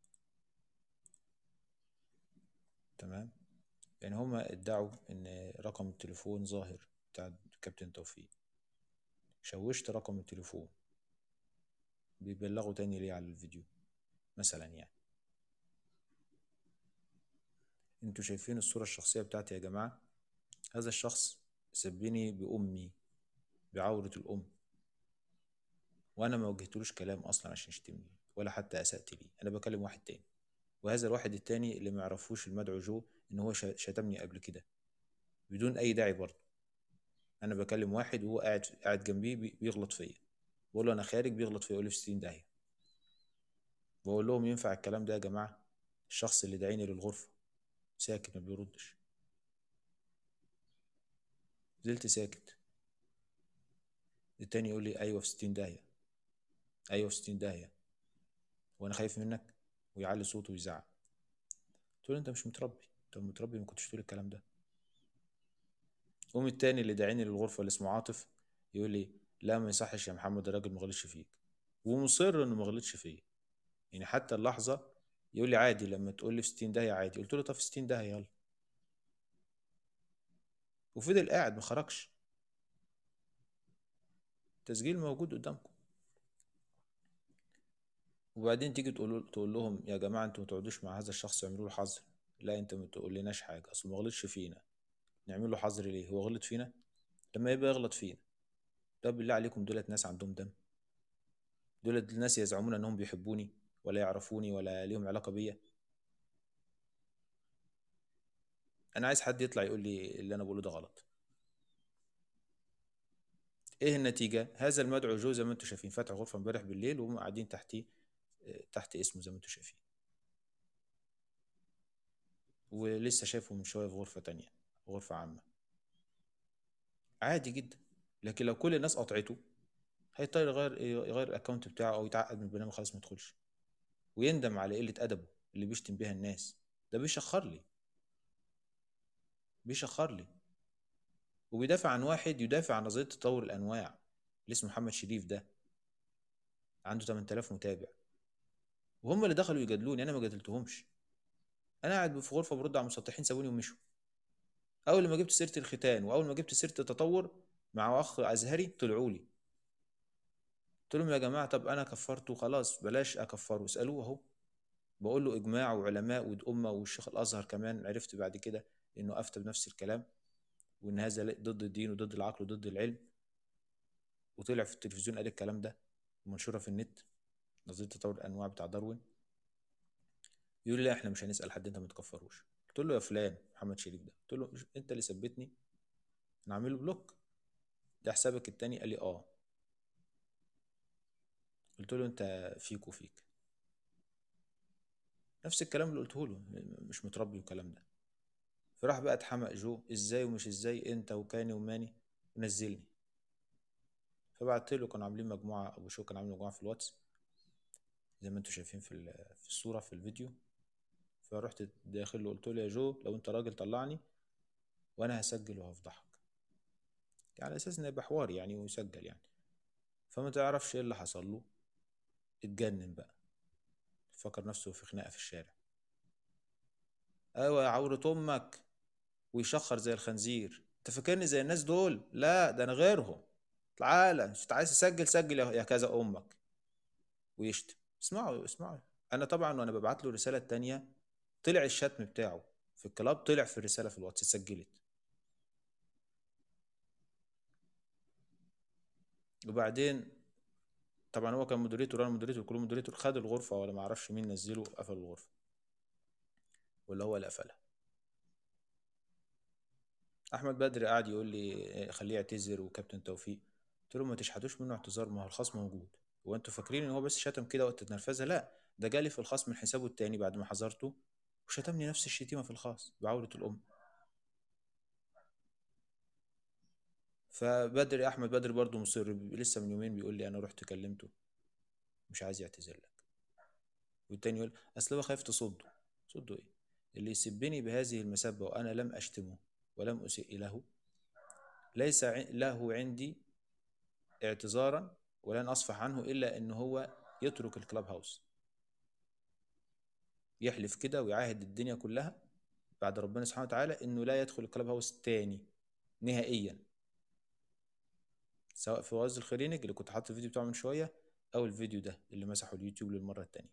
تمام يعني هما ادعوا ان رقم التليفون ظاهر بتاع كابتن توفيق شوشت رقم التليفون بيبلغوا تاني ليه على الفيديو مثلا يعني انتوا شايفين الصورة الشخصية بتاعتي يا جماعة هذا الشخص سبني بأمي بعورة الأم وأنا ما وجهتلوش كلام أصلا عشان يشتمني ولا حتى أسأت لي أنا بكلم واحد تاني وهذا الواحد التاني اللي ما يعرفوش المدعو جو إن هو ش- شتمني قبل كده بدون أي داعي برضه أنا بكلم واحد وهو قاعد قاعد جنبي بي- بيغلط فيا بقول له أنا خارج بيغلط فيا يقول لي في 60 داهية بقول لهم ينفع الكلام ده يا جماعة الشخص اللي دعيني للغرفة ساكت ما بيردش فضلت ساكت التاني يقول لي ايوه في 60 داهيه ايوه في 60 داهيه وانا خايف منك ويعلي صوته ويزعق قلت له انت مش متربي انت لو متربي ما كنتش تقول الكلام ده قوم التاني اللي داعيني للغرفه اللي اسمه عاطف يقول لي لا ما يصحش يا محمد الراجل ما غلطش فيك ومصر انه ما غلطش فيا يعني حتى اللحظه يقول لي عادي لما تقول لي في 60 داهيه عادي قلت له طب في 60 داهيه يلا وفضل قاعد ما خرجش تسجيل موجود قدامكم وبعدين تيجي تقول تقول لهم يا جماعه انتوا ما تقعدوش مع هذا الشخص اعملوا له حظر لا انت ما تقولناش حاجه اصل ما غلطش فينا نعمل له حظر ليه هو غلط فينا لما يبقى يغلط فينا طب بالله عليكم دولت ناس عندهم دم دولت الناس يزعمون انهم بيحبوني ولا يعرفوني ولا ليهم علاقه بيا انا عايز حد يطلع يقول لي اللي انا بقوله ده غلط ايه النتيجه هذا المدعو جو زي ما انتم شايفين فاتح غرفه امبارح بالليل وهم قاعدين تحتيه آه، تحت اسمه زي ما انتم شايفين ولسه شايفه من شويه في غرفه تانية غرفه عامه عادي جدا لكن لو كل الناس قطعته هيضطر يغير يغير الاكونت بتاعه او يتعقد من البرنامج خلاص ما يدخلش ويندم على قله ادبه اللي بيشتم بيها الناس ده بيشخر لي بيشخر لي وبيدافع عن واحد يدافع عن نظريه تطور الانواع اللي اسمه محمد شريف ده عنده 8000 متابع وهم اللي دخلوا يجادلوني انا ما جادلتهمش انا قاعد في غرفه برد على المسطحين سابوني ومشوا اول ما جبت سيره الختان واول ما جبت سيره التطور مع اخ ازهري طلعوا لي قلت لهم يا جماعه طب انا كفرته خلاص بلاش اكفره اسالوه اهو بقول له اجماع وعلماء والامه والشيخ الازهر كمان عرفت بعد كده انه افتى بنفس الكلام وان هذا ضد الدين وضد العقل وضد العلم وطلع في التلفزيون قال الكلام ده ومنشوره في النت نظريه تطور الانواع بتاع داروين يقول لي لا احنا مش هنسال حد انت ما تكفروش قلت له يا فلان محمد شريف ده قلت له مش انت اللي ثبتني انا عامله بلوك ده حسابك التاني قال لي اه قلت له انت فيك وفيك نفس الكلام اللي قلته له مش متربي والكلام ده فراح بقى اتحمق جو ازاي ومش ازاي انت وكاني وماني ونزلني فبعت له كانوا عاملين مجموعه ابو شو كان عامل مجموعه في الواتس زي ما انتم شايفين في ال- في الصوره في الفيديو فرحت داخل له قلت له يا جو لو انت راجل طلعني وانا هسجل وهفضحك يعني على اساس ان يبقى حوار يعني ويسجل يعني فما تعرفش ايه اللي حصل له اتجنن بقى فكر نفسه في خناقه في الشارع ايوه يا عورة امك ويشخر زي الخنزير انت فاكرني زي الناس دول لا ده انا غيرهم تعالى مش عايز تسجل سجل يا يا كذا امك ويشتم اسمعوا اسمعوا انا طبعا وانا ببعت له رساله تانية طلع الشتم بتاعه في الكلاب طلع في الرساله في الواتس اتسجلت وبعدين طبعا هو كان مودريتور انا مودريتور كله مودريتور خد الغرفه ولا ما اعرفش مين نزله وقفل الغرفه ولا هو اللي قفلها احمد بدر قعد يقول لي إيه، خليه يعتذر وكابتن توفيق قلت له ما تشحتوش منه اعتذار ما هو الخصم موجود هو انتوا فاكرين ان هو بس شتم كده وقت النرفزه لا ده جالي في الخاص من حسابه التاني بعد ما حذرته وشتمني نفس الشتيمه في الخاص بعورة الام فبدر احمد بدر برضه مصر لسه من يومين بيقول لي انا رحت كلمته مش عايز يعتذر لك والتاني يقول اصل هو خايف تصده تصده ايه اللي يسبني بهذه المسبة وأنا لم أشتمه ولم أسيء له ليس ع- له عندي اعتذارا ولن أصفح عنه إلا أن هو يترك الكلاب هاوس يحلف كده ويعاهد الدنيا كلها بعد ربنا سبحانه وتعالى انه لا يدخل الكلاب هاوس تاني نهائيا سواء في وعظ الخرينج اللي كنت حاطط الفيديو بتاعه من شويه او الفيديو ده اللي مسحه اليوتيوب للمره التانيه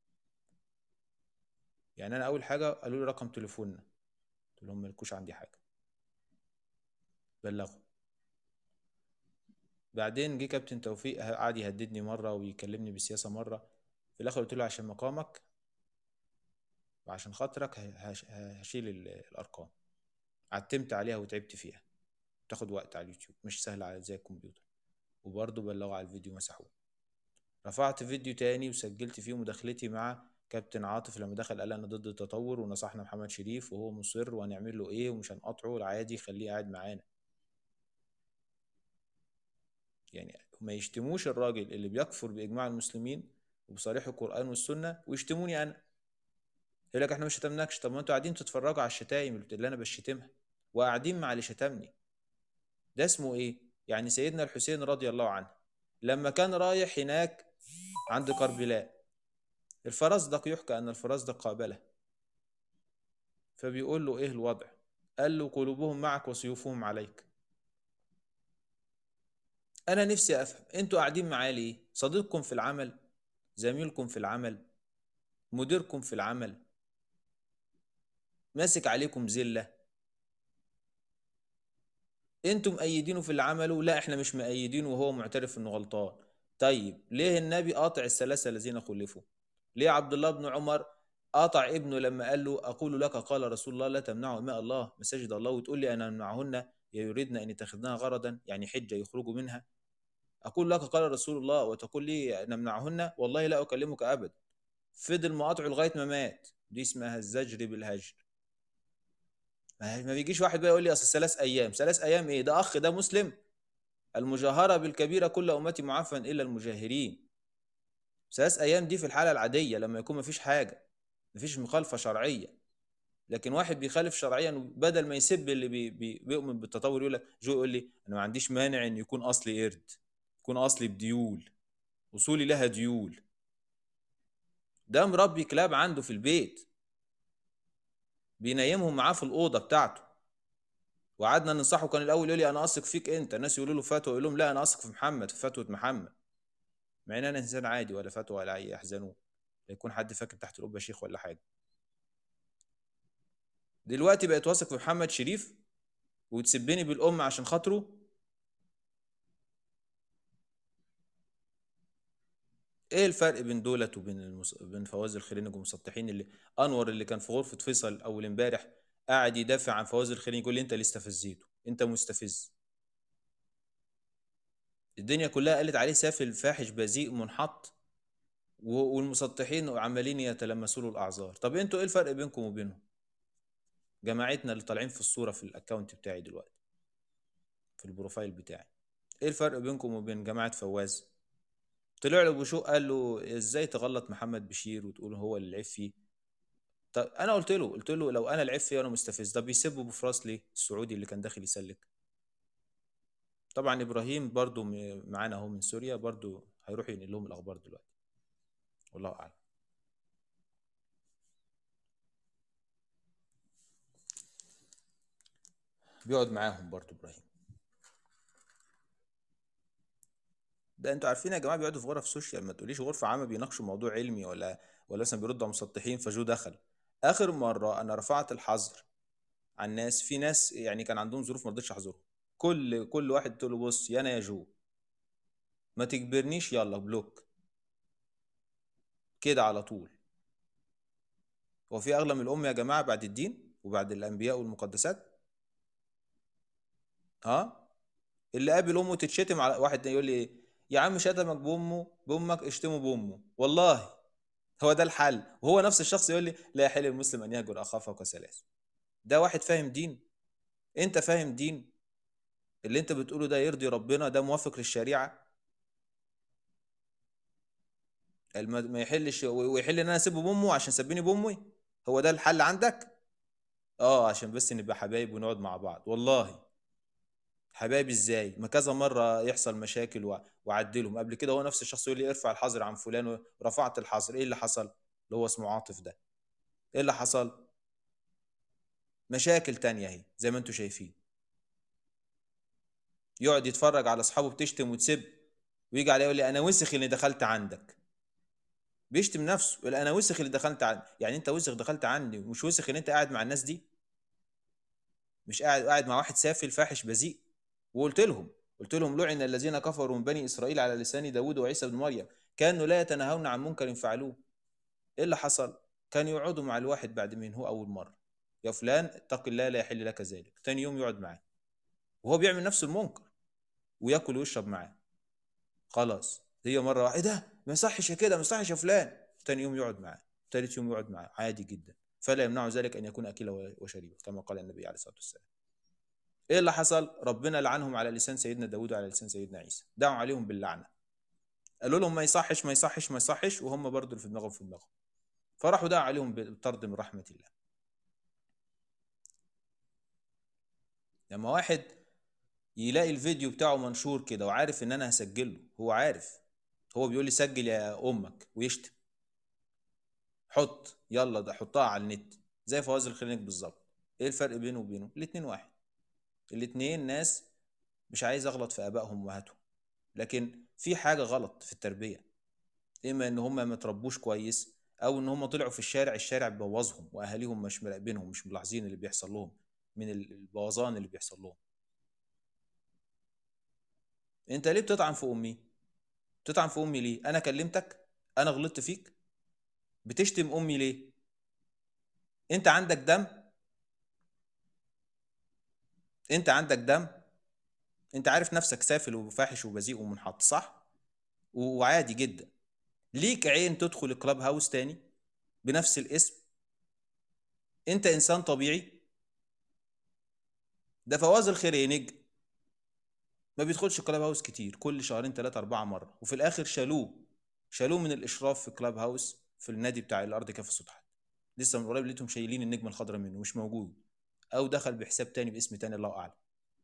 يعني انا اول حاجه قالوا لي رقم تليفوننا قلت لهم ملكوش عندي حاجه بلغوا بعدين جه كابتن توفيق قعد يهددني مره ويكلمني بالسياسه مره في الاخر قلت له عشان مقامك وعشان خاطرك ه- هش- هشيل ال- الارقام عتمت عليها وتعبت فيها تاخد وقت على اليوتيوب مش سهل على زي الكمبيوتر وبرضه بلغوا على الفيديو مسحوه رفعت فيديو تاني وسجلت فيه مداخلتي مع كابتن عاطف لما دخل قال انا ضد التطور ونصحنا محمد شريف وهو مصر وهنعمل له ايه ومش هنقطعه عادي خليه قاعد معانا يعني ما يشتموش الراجل اللي بيكفر باجماع المسلمين وبصريح القران والسنه ويشتموني انا يقول لك احنا مش شتمناكش طب ما انتوا قاعدين تتفرجوا على الشتايم اللي انا بشتمها وقاعدين مع اللي شتمني ده اسمه ايه يعني سيدنا الحسين رضي الله عنه لما كان رايح هناك عند كربلاء الفرزدق يحكى ان الفرزدق قابله فبيقول له ايه الوضع قال له قلوبهم معك وسيوفهم عليك انا نفسي افهم انتوا قاعدين معاه ليه صديقكم في العمل زميلكم في العمل مديركم في العمل ماسك عليكم ذله انتم مأيدينه في اللي عمله لا احنا مش مأيدينه وهو معترف انه غلطان طيب ليه النبي قاطع الثلاثه الذين خلفوا ليه عبد الله بن عمر قاطع ابنه لما قال له اقول لك قال رسول الله لا تمنعوا اماء الله مساجد الله وتقول لي انا امنعهن يريدن ان يتخذنها غرضا يعني حجه يخرجوا منها اقول لك قال رسول الله وتقول لي نمنعهن والله لا اكلمك ابدا فضل مقاطعه لغايه ما مات دي اسمها الزجر بالهجر ما ما بيجيش واحد بقى يقول لي اصل ثلاث ايام ثلاث ايام ايه ده اخ ده مسلم المجاهره بالكبيره كل امتي معافى الا المجاهرين ثلاث ايام دي في الحاله العاديه لما يكون مفيش حاجه مفيش مخالفه شرعيه لكن واحد بيخالف شرعيا بدل ما يسب اللي بي بي بيؤمن بالتطور يقول لك جو يقول لي انا ما عنديش مانع ان يكون اصلي قرد يكون اصلي بديول اصولي لها ديول ده مربي كلاب عنده في البيت بينيمهم معاه في الاوضه بتاعته وقعدنا ننصحه كان الاول يقول لي انا اثق فيك انت الناس يقولوا له فتوى يقول لهم لا انا اثق في محمد في فتوى محمد مع ان انا انسان عادي ولا فتوى ولا اي يحزنون يكون حد فاكر تحت القبه شيخ ولا حاجه دلوقتي بقيت واثق في محمد شريف وتسبني بالام عشان خاطره ايه الفرق بين دولت وبين المس... بين فواز الخرينج والمسطحين اللي انور اللي كان في غرفه فيصل اول امبارح قاعد يدافع عن فواز الخرينج يقول لي انت اللي استفزيته انت مستفز الدنيا كلها قالت عليه سافل فاحش بذيء منحط و... والمسطحين عمالين يتلمسوا له الاعذار طب انتوا ايه الفرق بينكم وبينهم جماعتنا اللي طالعين في الصوره في الاكونت بتاعي دلوقتي في البروفايل بتاعي ايه الفرق بينكم وبين جماعه فواز طلع له بشوق قال له ازاي تغلط محمد بشير وتقول هو اللي العيب فيه طب انا قلت له قلت له لو انا العيب فيه وانا مستفز طب بيسبوا بفراس ليه السعودي اللي كان داخل يسلك طبعا ابراهيم برضو م- معانا اهو من سوريا برضو هيروح ينقل لهم الاخبار دلوقتي والله اعلم بيقعد معاهم برضو ابراهيم ده انتوا عارفين يا جماعه بيقعدوا في غرف سوشيال ما تقوليش غرفه عامه بيناقشوا موضوع علمي ولا ولا مثلا بيردوا على مسطحين فجو دخل اخر مره انا رفعت الحظر على الناس في ناس يعني كان عندهم ظروف ما رضيتش احظرهم كل كل واحد تقول له بص يا انا يا جو ما تجبرنيش يلا بلوك كده على طول هو في اغلى من الام يا جماعه بعد الدين وبعد الانبياء والمقدسات ها اللي قابل امه تتشتم على واحد يقول لي ايه يا عم شتمك بامه بامك اشتمه بامه والله هو ده الحل وهو نفس الشخص يقول لي لا يحل المسلم ان يهجر اخاه فوق ثلاث ده واحد فاهم دين انت فاهم دين اللي انت بتقوله ده يرضي ربنا ده موافق للشريعه الم- ما يحلش ويحل ان انا اسيبه بامه عشان سبني بامي هو ده الحل عندك اه عشان بس نبقى حبايب ونقعد مع بعض والله حبايب ازاي ما كذا مره يحصل مشاكل وع- واعدلهم قبل كده هو نفس الشخص يقول لي ارفع الحظر عن فلان ورفعت الحظر ايه اللي حصل اللي هو اسمه عاطف ده ايه اللي حصل مشاكل تانية اهي زي ما انتم شايفين يقعد يتفرج على اصحابه بتشتم وتسب ويجي عليه يقول لي انا وسخ اللي دخلت عندك بيشتم نفسه يقول انا وسخ اللي دخلت عندي يعني انت وسخ دخلت عندي ومش وسخ ان انت قاعد مع الناس دي مش قاعد قاعد مع واحد سافل فاحش بذيء وقلت لهم قلت لهم لعن الذين كفروا من بني اسرائيل على لسان داود وعيسى بن مريم كانوا لا يتناهون عن منكر فعلوه ايه اللي حصل كانوا يقعدوا مع الواحد بعد ما هو اول مره يا فلان اتق الله لا يحل لك ذلك تاني يوم يقعد معاه وهو بيعمل نفس المنكر وياكل ويشرب معاه خلاص هي مره واحده ايه ده ما يصحش يا كده ما يصحش يا فلان تاني يوم يقعد معاه تالت يوم يقعد معاه عادي جدا فلا يمنع ذلك ان يكون اكلا وشريبا كما قال النبي عليه الصلاه والسلام ايه اللي حصل ربنا لعنهم على لسان سيدنا داود وعلى لسان سيدنا عيسى دعوا عليهم باللعنه قالوا لهم ما يصحش ما يصحش ما يصحش وهم برضو اللي في دماغهم في دماغهم فراحوا دعوا عليهم بالطرد من رحمه الله لما واحد يلاقي الفيديو بتاعه منشور كده وعارف ان انا هسجله هو عارف هو بيقول لي سجل يا امك ويشتم حط يلا ده حطها على النت زي فواز الخلينيك بالظبط ايه الفرق بينه وبينه الاتنين واحد الاتنين ناس مش عايز اغلط في ابائهم وامهاتهم لكن في حاجه غلط في التربيه اما ان هم ما تربوش كويس او ان هم طلعوا في الشارع الشارع بوظهم واهاليهم مش مراقبينهم مش ملاحظين اللي بيحصل لهم من البوظان اللي بيحصل لهم انت ليه بتطعن في امي بتطعن في امي ليه انا كلمتك انا غلطت فيك بتشتم امي ليه انت عندك دم انت عندك دم انت عارف نفسك سافل وفاحش وبذيء ومنحط صح وعادي جدا ليك عين تدخل الكلاب هاوس تاني بنفس الاسم انت انسان طبيعي ده فواز الخرينج ما بيدخلش كلاب هاوس كتير كل شهرين ثلاثة أربعة مرة وفي الآخر شالوه شالوه من الإشراف في كلاب هاوس في النادي بتاع الأرض كاف سطحت لسه من قريب لقيتهم شايلين النجمة الخضراء منه مش موجود أو دخل بحساب تاني باسم تاني الله أعلم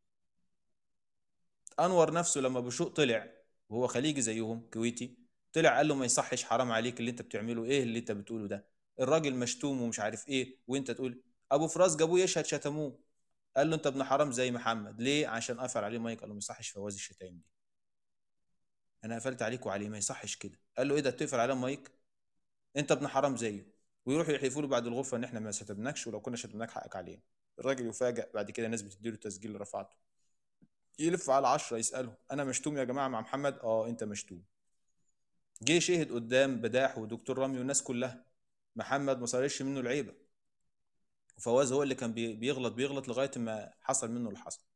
أنور نفسه لما بشوق طلع وهو خليجي زيهم كويتي طلع قال له ما يصحش حرام عليك اللي انت بتعمله ايه اللي انت بتقوله ده الراجل مشتوم ومش عارف ايه وانت تقول ابو فراس جابوه يشهد شتموه قال له انت ابن حرام زي محمد ليه عشان قفل عليه مايك قال له ما يصحش فواز الشتايم دي انا قفلت عليك وعليه ما يصحش كده قال له ايه ده تقفل عليه مايك انت ابن حرام زيه ويروحوا يحلفوا له بعد الغرفه ان احنا ما شتمناكش ولو كنا شتمناك حقك علينا الراجل يفاجئ بعد كده ناس بتديله تسجيل رفعته يلف على عشرة يسأله أنا مشتوم يا جماعة مع محمد آه أنت مشتوم جه شهد قدام بداح ودكتور رامي والناس كلها محمد ما صارش منه العيبة وفواز هو اللي كان بيغلط بيغلط لغاية ما حصل منه اللي حصل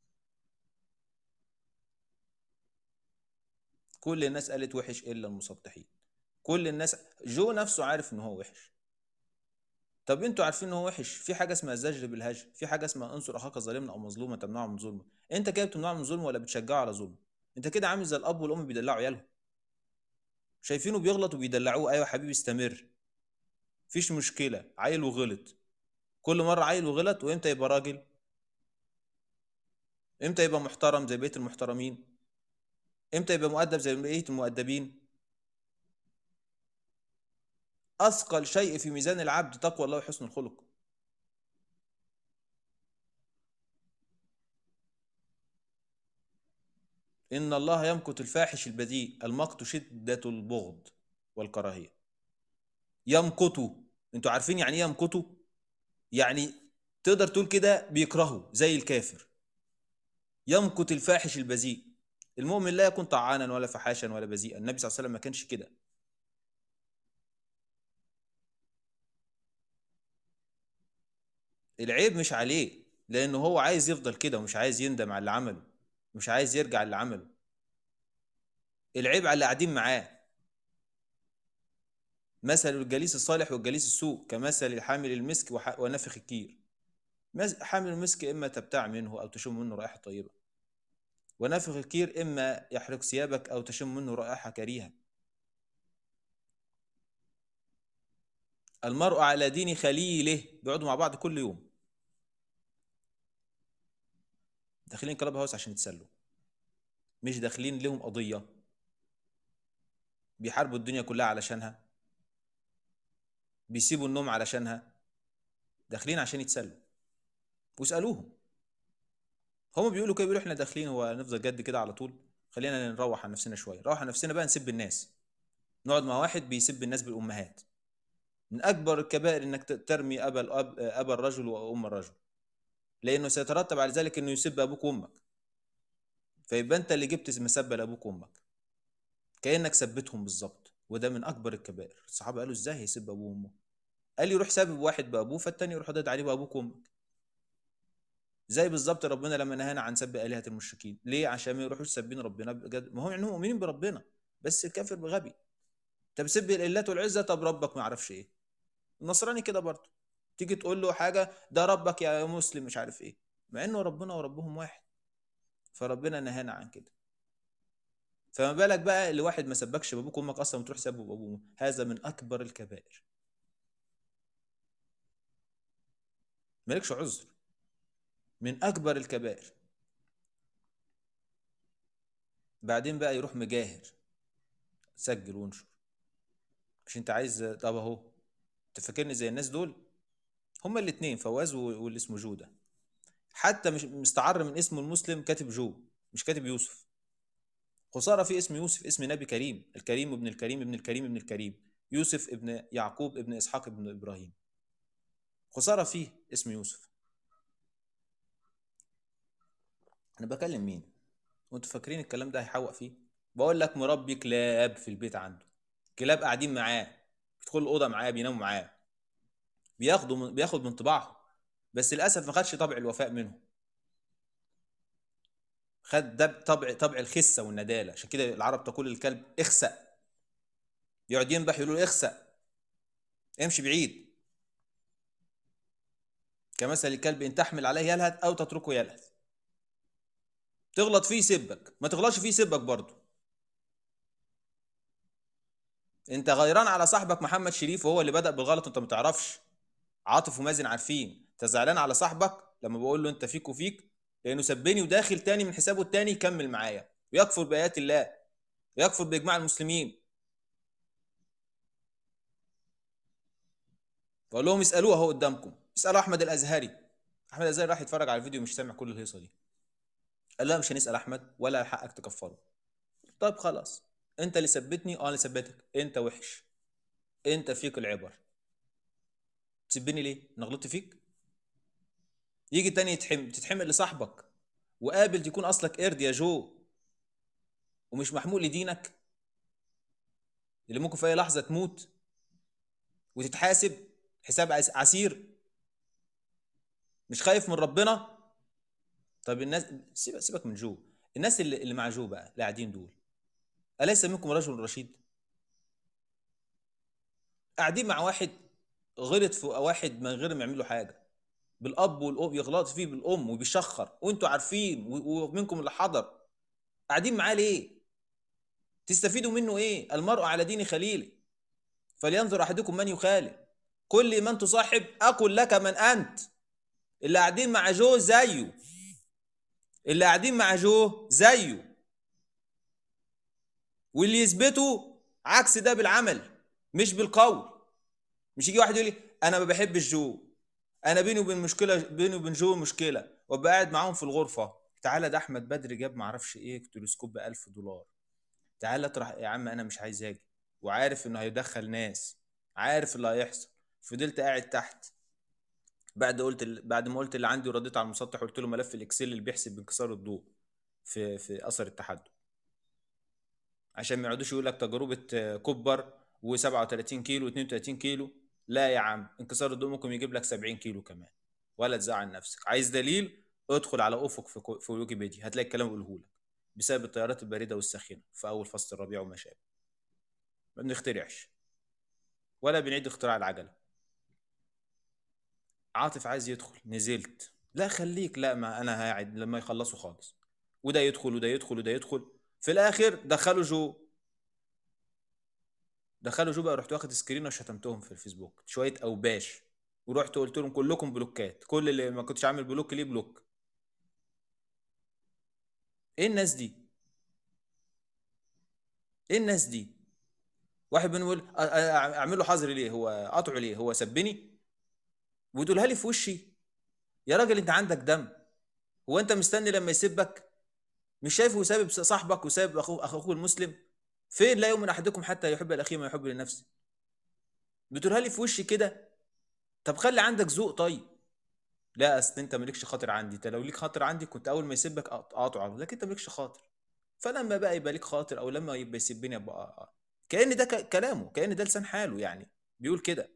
كل الناس قالت وحش إلا المسطحين كل الناس جو نفسه عارف إن هو وحش طب انتوا عارفين ان هو وحش في حاجه اسمها الزجر بالهجر في حاجه اسمها انصر اخاك ظالما او مظلوما تمنعه من ظلمه انت كده بتمنعه من ظلمه ولا بتشجعه على ظلمه انت كده عامل زي الاب والام بيدلعوا عيالهم شايفينه بيغلط وبيدلعوه ايوه حبيبي استمر مفيش مشكله عيل وغلط كل مره عيل وغلط وامتى يبقى راجل امتى يبقى محترم زي بقيه المحترمين امتى يبقى مؤدب زي بقيه المؤدبين أثقل شيء في ميزان العبد تقوى الله وحسن الخلق إن الله يمقت الفاحش البذيء المقت شدة البغض والكراهية يمقتوا انتوا عارفين يعني ايه يمقتوا يعني تقدر تقول كده بيكرهوا زي الكافر يمقت الفاحش البذيء المؤمن لا يكون طعانا ولا فحاشا ولا بذيئا النبي صلى الله عليه وسلم ما كانش كده العيب مش عليه لانه هو عايز يفضل كده ومش عايز يندم على اللي عمله مش عايز يرجع اللي عمله العيب على اللي قاعدين معاه مثل الجليس الصالح والجليس السوء كمثل الحامل المسك ونفخ الكير حامل المسك اما تبتاع منه او تشم منه رائحه طيبه ونفخ الكير اما يحرق ثيابك او تشم منه رائحه كريهه المرء على دين خليله بيقعدوا مع بعض كل يوم داخلين كلاب هاوس عشان يتسلوا مش داخلين لهم قضيه بيحاربوا الدنيا كلها علشانها بيسيبوا النوم علشانها داخلين عشان يتسلوا واسالوهم هم بيقولوا كده بيقولوا احنا داخلين هو نفضل جد كده على طول خلينا نروح عن نفسنا شويه نروح عن نفسنا بقى نسب الناس نقعد مع واحد بيسب الناس بالامهات من اكبر الكبائر انك ت- ترمي ابا الاب ابا الرجل وام الرجل لانه سيترتب على ذلك انه يسب ابوك وامك فيبقى انت اللي جبت مسبه لابوك وامك كانك سبتهم بالظبط وده من اكبر الكبائر الصحابه قالوا ازاي هيسب ابوه وامه قال يروح سابب واحد بابوه فالتاني يروح ردد عليه بابوك وامك زي بالظبط ربنا لما نهانا عن سب الهه المشركين ليه عشان ما يروحوش سابين ربنا بجد ما هم يعني هم مؤمنين بربنا بس الكافر بغبي طب سب الالات والعزه طب ربك ما يعرفش ايه النصراني كده برضه تيجي تقول له حاجه ده ربك يا مسلم مش عارف ايه مع انه ربنا وربهم واحد فربنا نهانا عن كده فما بالك بقى اللي واحد ما سبكش بابوك وامك اصلا وتروح سبه بابوه وأمه. هذا من اكبر الكبائر مالكش عذر من اكبر الكبائر بعدين بقى يروح مجاهر سجل وانشر مش انت عايز طب اهو تفكرني زي الناس دول هما الاتنين فواز و- واللي اسمه جو ده حتى مش مستعر من اسمه المسلم كاتب جو مش كاتب يوسف خسارة في اسم يوسف اسم نبي كريم الكريم ابن الكريم ابن الكريم ابن الكريم يوسف ابن يعقوب ابن إسحاق ابن إبراهيم خسارة فيه اسم يوسف أنا بكلم مين وانتوا فاكرين الكلام ده هيحوق فيه بقول لك مربي كلاب في البيت عنده كلاب قاعدين معاه بيدخلوا الأوضة معاه بيناموا معاه بياخدوا من بياخد من طباعهم بس للأسف ما خدش طبع الوفاء منهم خد ده طبع طبع الخسه والنداله عشان كده العرب تقول للكلب اخسأ يقعد ينبح يقول له اخسأ امشي بعيد كمثل الكلب ان تحمل عليه يلهث او تتركه يلهث تغلط فيه يسبك ما تغلطش فيه يسبك برضه انت غيران على صاحبك محمد شريف وهو اللي بدأ بالغلط انت ما تعرفش عاطف ومازن عارفين انت زعلان على صاحبك لما بقول له انت فيك وفيك لانه سبني وداخل تاني من حسابه التاني يكمل معايا ويكفر بايات الله ويكفر باجماع المسلمين بقول لهم اسالوه اهو قدامكم اسالوا احمد الازهري احمد الازهري راح يتفرج على الفيديو مش سامع كل الهيصه دي قال لا مش هنسال احمد ولا حقك تكفره طيب خلاص انت اللي ثبتني اه اللي ثبتك انت وحش انت فيك العبر تسبني ليه انا غلطت فيك يجي تاني يتحم... تتحمل لصاحبك وقابل تكون اصلك قرد يا جو ومش محمول لدينك اللي ممكن في اي لحظه تموت وتتحاسب حساب عس- عسير مش خايف من ربنا طب الناس سيبك سيبك من جو الناس اللي, اللي مع جو بقى اللي قاعدين دول اليس منكم رجل رشيد قاعدين مع واحد غلط في واحد من غير ما يعمل له حاجه بالاب والام يغلط فيه بالام وبيشخر وانتوا عارفين و- ومنكم اللي حضر قاعدين معاه ليه تستفيدوا منه ايه المرء على دين خليله فلينظر احدكم من يخالف كل من تصاحب اقل لك من انت اللي قاعدين مع جو زيه اللي قاعدين مع جو زيه واللي يثبته عكس ده بالعمل مش بالقول مش يجي واحد يقول لي انا ما بحبش جو انا بيني وبين مشكله بيني وبين جو مشكله وابقى قاعد معاهم في الغرفه تعالى ده احمد بدر جاب معرفش ايه تلسكوب ب 1000 دولار تعالى اطرح يا عم انا مش عايز اجي وعارف انه هيدخل ناس عارف اللي هيحصل فضلت قاعد تحت بعد قلت بعد ما قلت اللي عندي ورديت على المسطح قلت له ملف الاكسل اللي بيحسب بانكسار الضوء في في اثر التحدث عشان ما يقعدوش يقول لك تجربه آه، كبر و37 كيلو و32 كيلو لا يا عم انكسار الضوء ممكن يجيب لك 70 كيلو كمان ولا تزعل نفسك عايز دليل ادخل على افق في, كو- في ويكيبيديا هتلاقي الكلام بيقوله لك بسبب التيارات البارده والساخنه في اول فصل الربيع وما شابه ما بنخترعش ولا بنعيد اختراع العجله عاطف عايز يدخل نزلت لا خليك لا ما انا قاعد لما يخلصوا خالص وده يدخل وده يدخل وده يدخل في الاخر دخلوا جو دخلوا جو بقى رحت واخد سكرين وشتمتهم في الفيسبوك شويه اوباش ورحت قلت لهم كلكم بلوكات كل اللي ما كنتش عامل بلوك ليه بلوك ايه الناس دي ايه الناس دي واحد منهم يقول أ- أ- اعمل له حظر ليه هو قطعه ليه هو سبني وتقولها لي في وشي يا راجل انت عندك دم هو انت مستني لما يسبك مش شايفه سابب صاحبك وسابب اخوه اخوه المسلم فين لا يؤمن احدكم حتى يحب الاخيه ما يحب لنفسه بتقولها لي في وشي كده طب خلي عندك ذوق طيب لا اصل انت مالكش خاطر عندي انت لو ليك خاطر عندي كنت اول ما يسبك أقط- اقاطعه لكن انت مالكش خاطر فلما بقى يبقى ليك خاطر او لما يبقى يسبني ابقى كأن ده ك- كلامه كأن ده لسان حاله يعني بيقول كده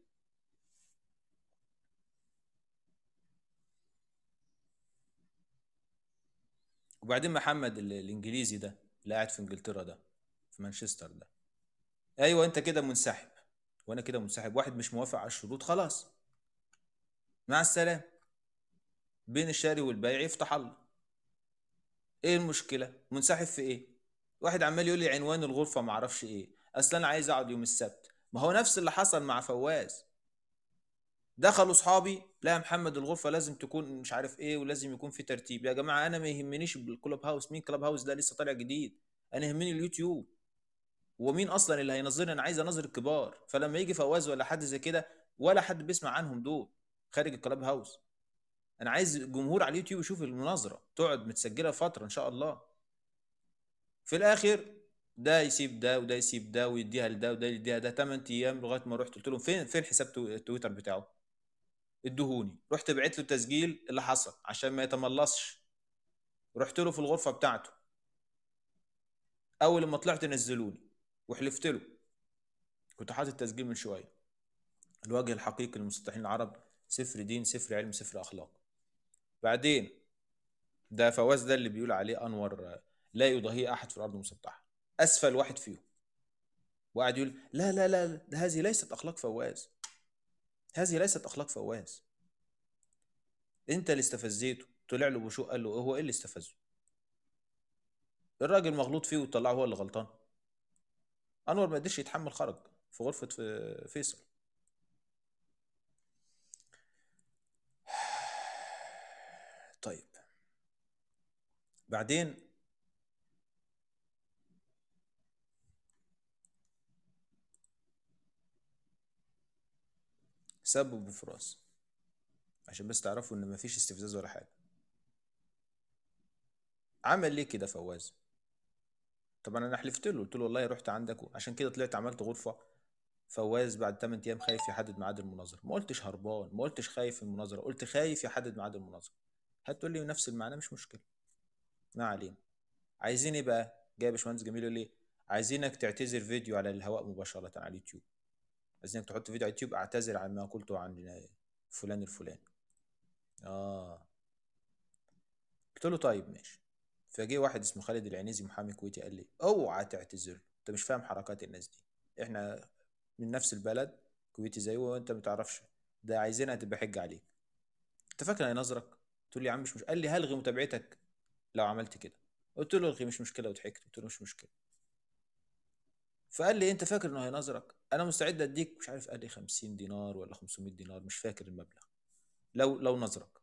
وبعدين محمد ال- الانجليزي ده اللي قاعد في انجلترا ده في مانشستر ده ايوه انت كده منسحب وانا كده منسحب واحد مش موافق على الشروط خلاص مع السلامه بين الشاري والبيع يفتح الله ايه المشكله منسحب في ايه واحد عمال يقول لي عنوان الغرفه ما اعرفش ايه اصل انا عايز اقعد يوم السبت ما هو نفس اللي حصل مع فواز دخلوا اصحابي لا يا محمد الغرفه لازم تكون مش عارف ايه ولازم يكون في ترتيب يا جماعه انا ما يهمنيش الكلوب هاوس مين كلوب هاوس ده لسه طالع جديد انا يهمني اليوتيوب ومين اصلا اللي هينظرني انا عايز انظر الكبار فلما يجي فواز ولا حد زي كده ولا حد بيسمع عنهم دول خارج الكلاب هاوس انا عايز جمهور على اليوتيوب يشوف المناظره تقعد متسجله فتره ان شاء الله في الاخر ده يسيب ده وده يسيب ده ويديها لده وده يديها ده 8 ايام لغايه ما رحت قلت لهم فين فين حساب تو- التويتر بتاعه ادهوني رحت بعت له تسجيل اللي حصل عشان ما يتملصش رحت له في الغرفه بتاعته اول ما طلعت نزلوني وحلفت له كنت حاطط تسجيل من شويه الوجه الحقيقي للمسطحين العرب صفر دين صفر علم صفر اخلاق بعدين ده فواز ده اللي بيقول عليه انور آه، لا يضاهيه احد في الارض المسطحه اسفل واحد فيهم وقعد يقول لا لا لا ده هذه ليست اخلاق فواز هذه ليست اخلاق فواز انت اللي استفزيته طلع له بشوق قال له هو ايه اللي استفزه الراجل مغلوط فيه وطلعه هو اللي غلطان انور ما قدرش يتحمل خرج في غرفه في- فيصل طيب بعدين سبوا بفراس عشان بس تعرفوا ان مفيش استفزاز ولا حاجه عمل ليه كده فواز طبعا انا حلفت له قلت له والله رحت عندك عشان كده طلعت عملت غرفه فواز بعد 8 ايام خايف يحدد ميعاد المناظره ما قلتش هربان ما قلتش خايف من المناظره قلت خايف يحدد ميعاد المناظره هتقول لي نفس المعنى مش مشكله ما علينا عايزين ايه بقى جاي يا باشمهندس جميل يقول لي عايزينك تعتذر فيديو على الهواء مباشره على اليوتيوب عايزينك تحط فيديو على اليوتيوب اعتذر عن ما قلته عن فلان الفلاني اه قلت له طيب ماشي فجه واحد اسمه خالد العنيزي محامي كويتي قال لي اوعى تعتذر له. انت مش فاهم حركات الناس دي احنا من نفس البلد كويتي زيه وانت ما تعرفش ده عايزينها تبقى حجه عليك انت فاكر هينظرك قلت له يا عم مش مش قال لي هلغي متابعتك لو عملت كده قلت له الغي مش مشكله وضحكت قلت له مش مشكله فقال لي انت فاكر انه هينظرك انا مستعد اديك مش عارف قال لي 50 دينار ولا 500 دينار مش فاكر المبلغ لو لو نظرك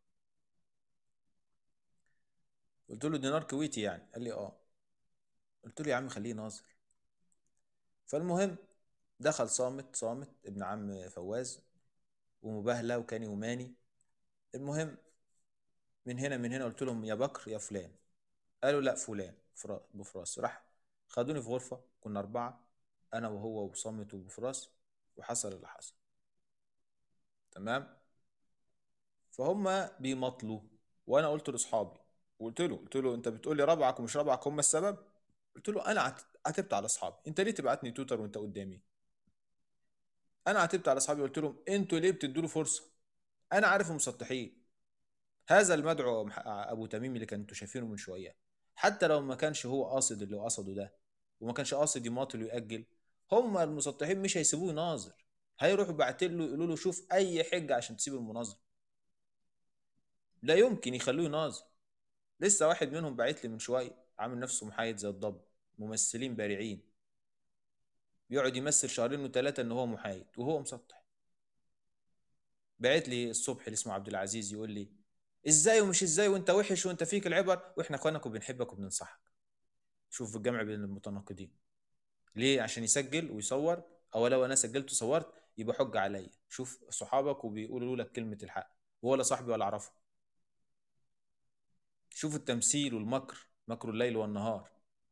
قلت له دينار كويتي يعني قال لي اه قلت له يا عم خليه ناظر فالمهم دخل صامت صامت ابن عم فواز ومباهله وكان يوماني المهم من هنا من هنا قلت لهم يا بكر يا فلان قالوا لا فلان فرا- بفراس راح خدوني في غرفة كنا أربعة أنا وهو وصامت وبفراس وحصل اللي حصل تمام فهم بيمطلوا وأنا قلت لأصحابي وقلت له قلت له أنت بتقول لي ربعك ومش ربعك هم السبب قلت له أنا عت- عتبت على أصحابي أنت ليه تبعتني تويتر وأنت قدامي أنا عتبت على أصحابي قلت لهم أنتوا ليه بتدوا له فرصة أنا عارف المسطحين هذا المدعو مح- ابو تميم اللي كنتوا شايفينه من شويه حتى لو ما كانش هو قاصد اللي قصده ده وما كانش قاصد يماطل ويأجل هم المسطحين مش هيسيبوه يناظر هيروحوا باعتين له يقولوا له شوف اي حجه عشان تسيب المناظره لا يمكن يخلوه يناظر لسه واحد منهم باعت لي من شويه عامل نفسه محايد زي الضب ممثلين بارعين بيقعد يمثل شهرين وثلاثه ان هو محايد وهو مسطح بعت لي الصبح اللي اسمه عبد العزيز يقول لي ازاي ومش ازاي وانت وحش وانت فيك العبر واحنا اخوانك وبنحبك وبننصحك شوف الجمع بين المتناقضين ليه عشان يسجل ويصور او لو انا سجلت وصورت يبقى حجه عليا شوف صحابك وبيقولوا لك كلمه الحق ولا صاحبي ولا اعرفه شوف التمثيل والمكر مكر الليل والنهار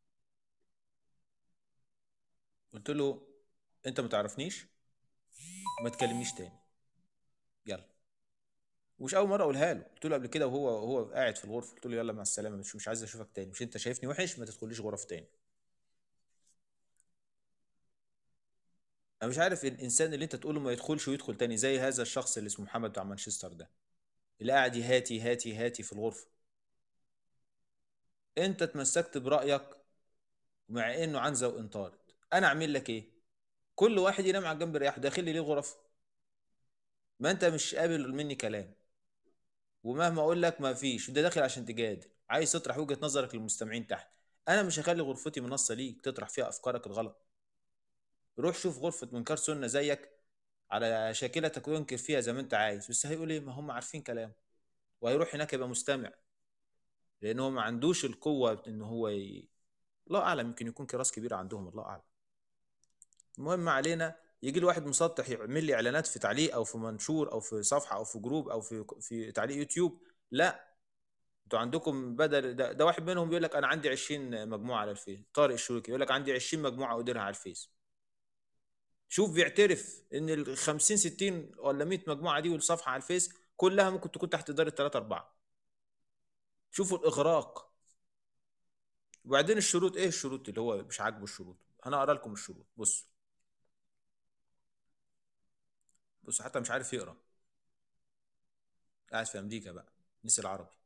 قلت له انت ما تعرفنيش ما تكلمنيش تاني يلا ومش اول مره اقولها له قلت له قبل كده وهو وهو قاعد في الغرفه قلت له يلا مع السلامه مش مش عايز اشوفك تاني مش انت شايفني وحش ما تدخليش غرف تاني انا مش عارف الانسان اللي انت تقول له ما يدخلش ويدخل تاني زي هذا الشخص اللي اسمه محمد بتاع مانشستر ده اللي قاعد يهاتي هاتي هاتي في الغرفه انت اتمسكت برايك مع انه عنزه وانطارد انا اعمل لك ايه كل واحد ينام على الجنب رياح داخل لي ليه غرف ما انت مش قابل مني كلام ومهما اقول لك ما فيش ده داخل عشان تجادل عايز تطرح وجهه نظرك للمستمعين تحت انا مش هخلي غرفتي منصه ليك تطرح فيها افكارك الغلط روح شوف غرفه منكر سنه زيك على شاكلتك وينكر فيها زي ما انت عايز بس هيقول ايه ما هم عارفين كلام وهيروح هناك يبقى مستمع لان هو ما عندوش القوه ان هو ي... الله اعلم يمكن يكون كراس كبيره عندهم الله اعلم المهم ما علينا يجي لي واحد مسطح يعمل لي اعلانات في تعليق او في منشور او في صفحه او في جروب او في في تعليق يوتيوب لا انتوا عندكم بدل ده, ده واحد منهم بيقول لك انا عندي 20 مجموعه على الفيس طارق الشروكي يقول لك عندي 20 مجموعه اديرها على الفيس شوف بيعترف ان ال 50 60 ولا 100 مجموعه دي والصفحه على الفيس كلها ممكن تكون تحت اداره 3 4 شوفوا الاغراق وبعدين الشروط ايه الشروط اللي هو مش عاجبه الشروط انا اقرا لكم الشروط بصوا بص حتى مش عارف يقرا قاعد في امريكا بقى نسي العربي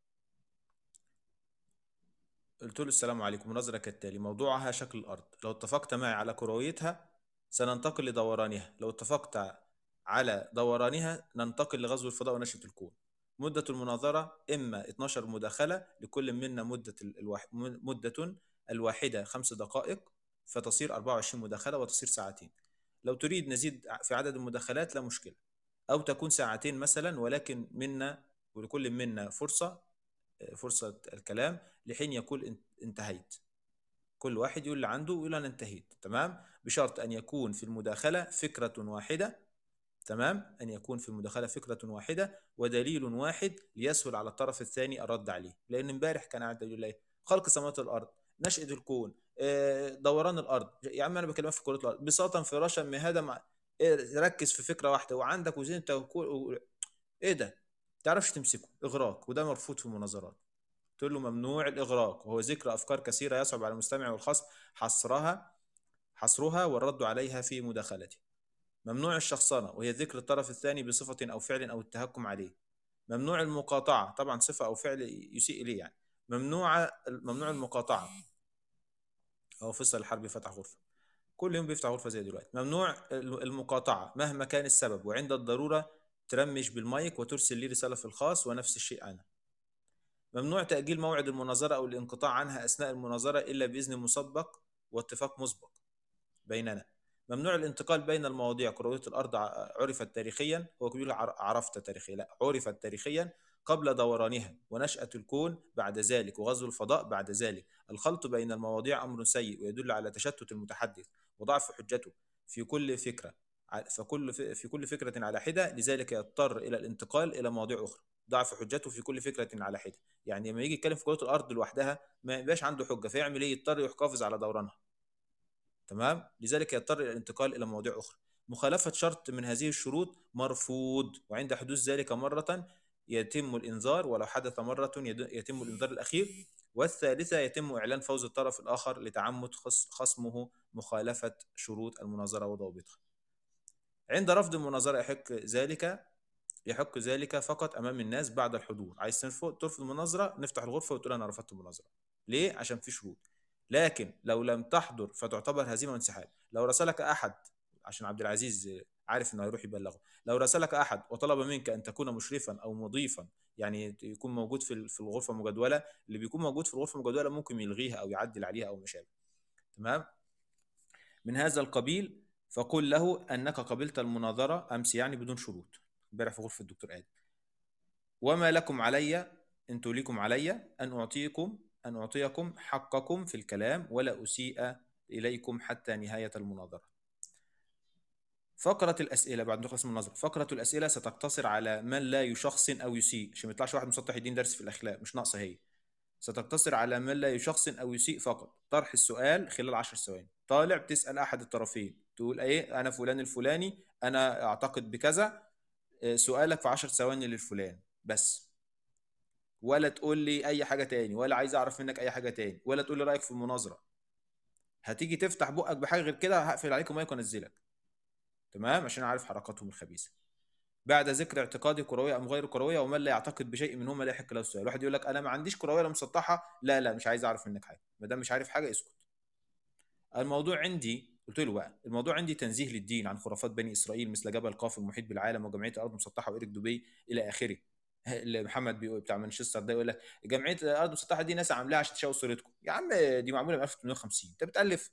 قلت له السلام عليكم نظرة كالتالي موضوعها شكل الأرض لو اتفقت معي على كرويتها سننتقل لدورانها لو اتفقت على دورانها ننتقل لغزو الفضاء ونشأة الكون مدة المناظرة إما 12 مداخلة لكل منا مدة الواح... مدة الواحدة خمس دقائق فتصير 24 مداخلة وتصير ساعتين لو تريد نزيد في عدد المداخلات لا مشكلة أو تكون ساعتين مثلا ولكن منا ولكل منا فرصة فرصة الكلام لحين يقول انتهيت كل واحد يقول اللي عنده ويقول أنا انتهيت تمام بشرط أن يكون في المداخلة فكرة واحدة تمام أن يكون في المداخلة فكرة واحدة ودليل واحد ليسهل على الطرف الثاني الرد عليه لأن امبارح كان قاعد يقول لي خلق سماوات الأرض نشأة الكون دوران الارض يا عم انا بكلمك في كره الارض بساطا فراشا مهادا مع ركز في فكره واحده وعندك وزين انت و... ايه ده تعرفش تمسكه اغراق وده مرفوض في المناظرات قلت له ممنوع الاغراق وهو ذكر افكار كثيره يصعب على المستمع والخصم حصرها حصرها والرد عليها في مداخلته ممنوع الشخصنه وهي ذكر الطرف الثاني بصفه او فعل او التهكم عليه ممنوع المقاطعه طبعا صفه او فعل يسيء اليه يعني ممنوع ممنوع المقاطعه هو فيصل الحربي فتح غرفه كل يوم بيفتح غرفه زي دلوقتي ممنوع المقاطعه مهما كان السبب وعند الضروره ترمش بالمايك وترسل لي رساله في الخاص ونفس الشيء انا ممنوع تاجيل موعد المناظره او الانقطاع عنها اثناء المناظره الا باذن مسبق واتفاق مسبق بيننا ممنوع الانتقال بين المواضيع كرويه الارض عرفت تاريخيا هو بيقول عرفت تاريخيا لا عرفت تاريخيا قبل دورانها ونشأة الكون بعد ذلك وغزو الفضاء بعد ذلك الخلط بين المواضيع أمر سيء ويدل على تشتت المتحدث وضعف حجته في كل فكرة فكل في كل فكرة على حدة لذلك يضطر إلى الانتقال إلى مواضيع أخرى ضعف حجته في كل فكرة على حدة يعني لما يجي يتكلم في كرة الأرض لوحدها ما يبقاش عنده حجة فيعمل إيه يضطر يحافظ على دورانها تمام لذلك يضطر إلى الانتقال إلى مواضيع أخرى مخالفة شرط من هذه الشروط مرفوض وعند حدوث ذلك مرة يتم الإنذار ولو حدث مرة يتم الإنذار الأخير والثالثة يتم إعلان فوز الطرف الآخر لتعمد خصمه مخالفة شروط المناظرة وضوابطها عند رفض المناظرة يحق ذلك يحق ذلك فقط أمام الناس بعد الحضور عايز ترفض المناظرة نفتح الغرفة وتقول أنا رفضت المناظرة ليه؟ عشان في شروط لكن لو لم تحضر فتعتبر هزيمة وانسحاب لو رسلك أحد عشان عبد العزيز عارف انه هيروح يبلغه لو راسلك احد وطلب منك ان تكون مشرفا او مضيفا يعني يكون موجود في في الغرفه المجدوله اللي بيكون موجود في الغرفه المجدوله ممكن يلغيها او يعدل عليها او ما شابه تمام من هذا القبيل فقل له انك قبلت المناظره امس يعني بدون شروط امبارح في غرفه الدكتور ادم وما لكم علي انتوا ليكم علي ان اعطيكم أن أعطيكم حقكم في الكلام ولا أسيء إليكم حتى نهاية المناظرة فقرة الأسئلة بعد ما تخلص من النظر فقرة الأسئلة ستقتصر على من لا يشخصن أو يسيء عشان ما يطلعش واحد مسطح يدين درس في الأخلاق مش ناقصة هي ستقتصر على من لا يشخصن أو يسيء فقط طرح السؤال خلال عشر ثواني طالع بتسأل أحد الطرفين تقول إيه أنا فلان الفلاني أنا أعتقد بكذا آه، سؤالك في عشر ثواني للفلان بس ولا تقول لي أي حاجة تاني ولا عايز أعرف منك أي حاجة تاني ولا تقول لي رأيك في المناظرة هتيجي تفتح بقك بحاجة غير كده هقفل عليك المايك وانزلك تمام عشان اعرف حركاتهم الخبيثه بعد ذكر اعتقادي كرويه ام غير كرويه ومن لا يعتقد بشيء منهما لا يحق له السؤال واحد يقول لك انا ما عنديش كرويه ولا مسطحه لا لا مش عايز اعرف منك حاجه ما دام مش عارف حاجه اسكت الموضوع عندي قلت له بقى الموضوع عندي تنزيه للدين عن خرافات بني اسرائيل مثل جبل قاف المحيط بالعالم وجمعيه الارض المسطحه وإيريك دوبي الى اخره اللي محمد بيقول بتاع مانشستر ده يقول لك جمعيه الارض المسطحه دي ناس عاملاها عشان تشوه صورتكم يا عم دي معموله من 1850 انت بتالف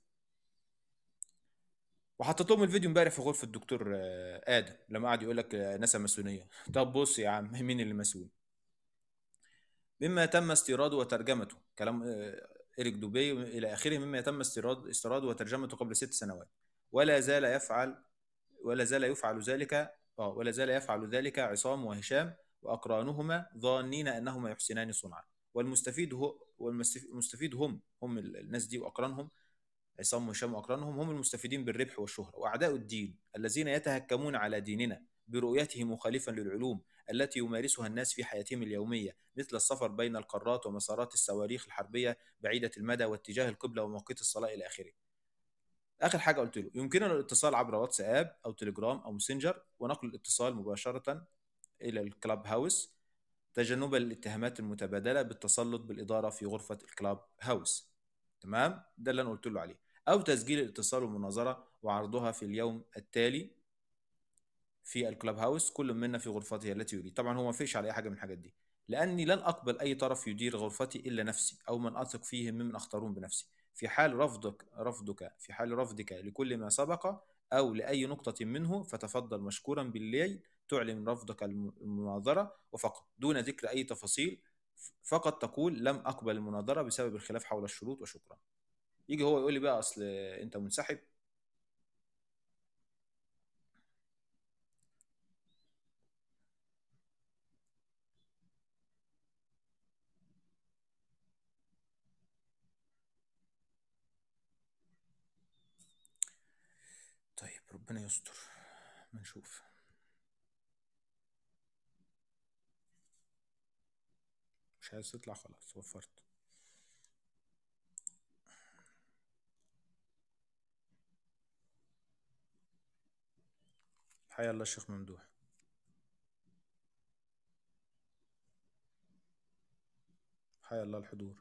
وحطيت لهم الفيديو امبارح في غرفه الدكتور آه، ادم لما قعد يقول لك آه، ناسا ماسونيه طب بص يا عم مين اللي مسؤول مما تم استيراده وترجمته كلام آه، إيريك دوبي إلى آخره مما يتم استيراد استيراده وترجمته قبل ست سنوات ولا زال يفعل ولا زال يفعل ذلك اه ولا زال يفعل ذلك عصام وهشام وأقرانهما ظانين أنهما يحسنان صنعا والمستفيد هو والمستفيد هم هم الناس دي وأقرانهم عصام وهشام وأقرانهم هم المستفيدين بالربح والشهرة وأعداء الدين الذين يتهكمون على ديننا برؤيته مخالفا للعلوم التي يمارسها الناس في حياتهم اليومية مثل السفر بين القارات ومسارات الصواريخ الحربية بعيدة المدى واتجاه القبلة ومواقيت الصلاة إلى آخره آخر حاجة قلت له يمكننا الاتصال عبر واتساب أو تليجرام أو ماسنجر ونقل الاتصال مباشرة إلى الكلاب هاوس تجنبا للاتهامات المتبادلة بالتسلط بالإدارة في غرفة الكلاب هاوس تمام ده اللي أنا قلت له عليه أو تسجيل الاتصال والمناظرة وعرضها في اليوم التالي في الكلاب هاوس كل منا في غرفته التي يريد طبعا هو ما فيش على أي حاجة من الحاجات دي لأني لن أقبل أي طرف يدير غرفتي إلا نفسي أو من أثق فيه ممن أختارون بنفسي في حال رفضك رفضك في حال رفضك لكل ما سبق أو لأي نقطة منه فتفضل مشكورا بالليل تعلن رفضك المناظرة وفقط دون ذكر أي تفاصيل فقط تقول لم أقبل المناظرة بسبب الخلاف حول الشروط وشكرا يجي هو يقول لي بقى أصل أنت منسحب طيب ربنا يستر ما نشوف مش عايز تطلع خلاص وفرت حيا الله الشيخ ممدوح حيا الله الحضور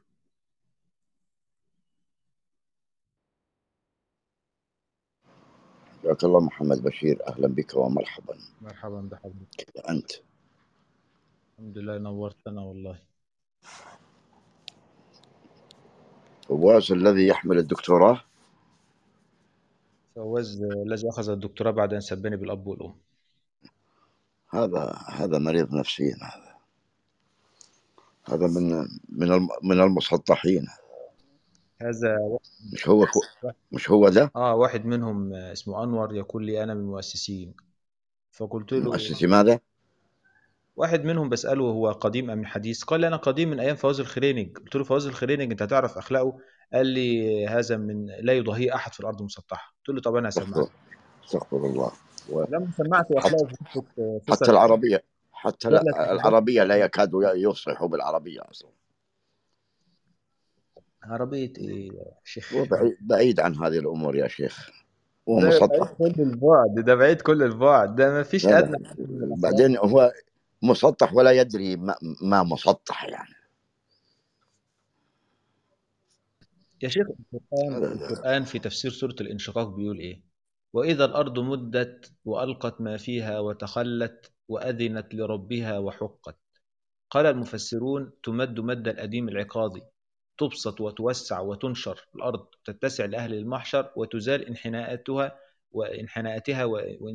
حياك الله محمد بشير أهلا بك ومرحبا مرحبا بحضرتك كيف أنت الحمد لله نورتنا والله فواز الذي يحمل الدكتوراه فواز الذي أخذ الدكتوراه بعد أن سبني بالأب والأم هذا هذا مريض نفسيا هذا هذا من من الم- من المسطحين هذا مش هو مش هو ده اه واحد منهم اسمه انور يقول لي انا من المؤسسين فقلت له مؤسس ماذا واحد منهم بساله هو قديم ام حديث قال لي انا قديم من ايام فواز الخرينج قلت له فواز الخرينج انت تعرف اخلاقه قال لي هذا من لا يضاهيه احد في الارض المسطحه قلت له طب انا هسمعك استغفر استغفر الله و- لما سمعت حتى اخلاقه في قصه حتى فيصل العربية حتى لا ثلاث العربية لا يكاد يصلح بالعربية أصلا عربيه ايه يا شيخ هو بعيد, بعيد عن هذه الأمور يا شيخ هو ده بعيد مسطح كل البعد ده بعيد كل البعد ده ما فيش لا ادنى لا حد من الاخلاق بعدين هو مسطح ولا يدري ما, ما مسطح يعني يا شيخ القرآن هذا القرآن في تفسير سورة الانشقاق بيقول إيه؟ وإذا الأرض مدت وألقت ما فيها وتخلت وأذنت لربها وحقت قال المفسرون تمد مد الأديم العقاضي تبسط وتوسع وتنشر الأرض تتسع لأهل المحشر وتزال انحناءاتها وانحناءاتها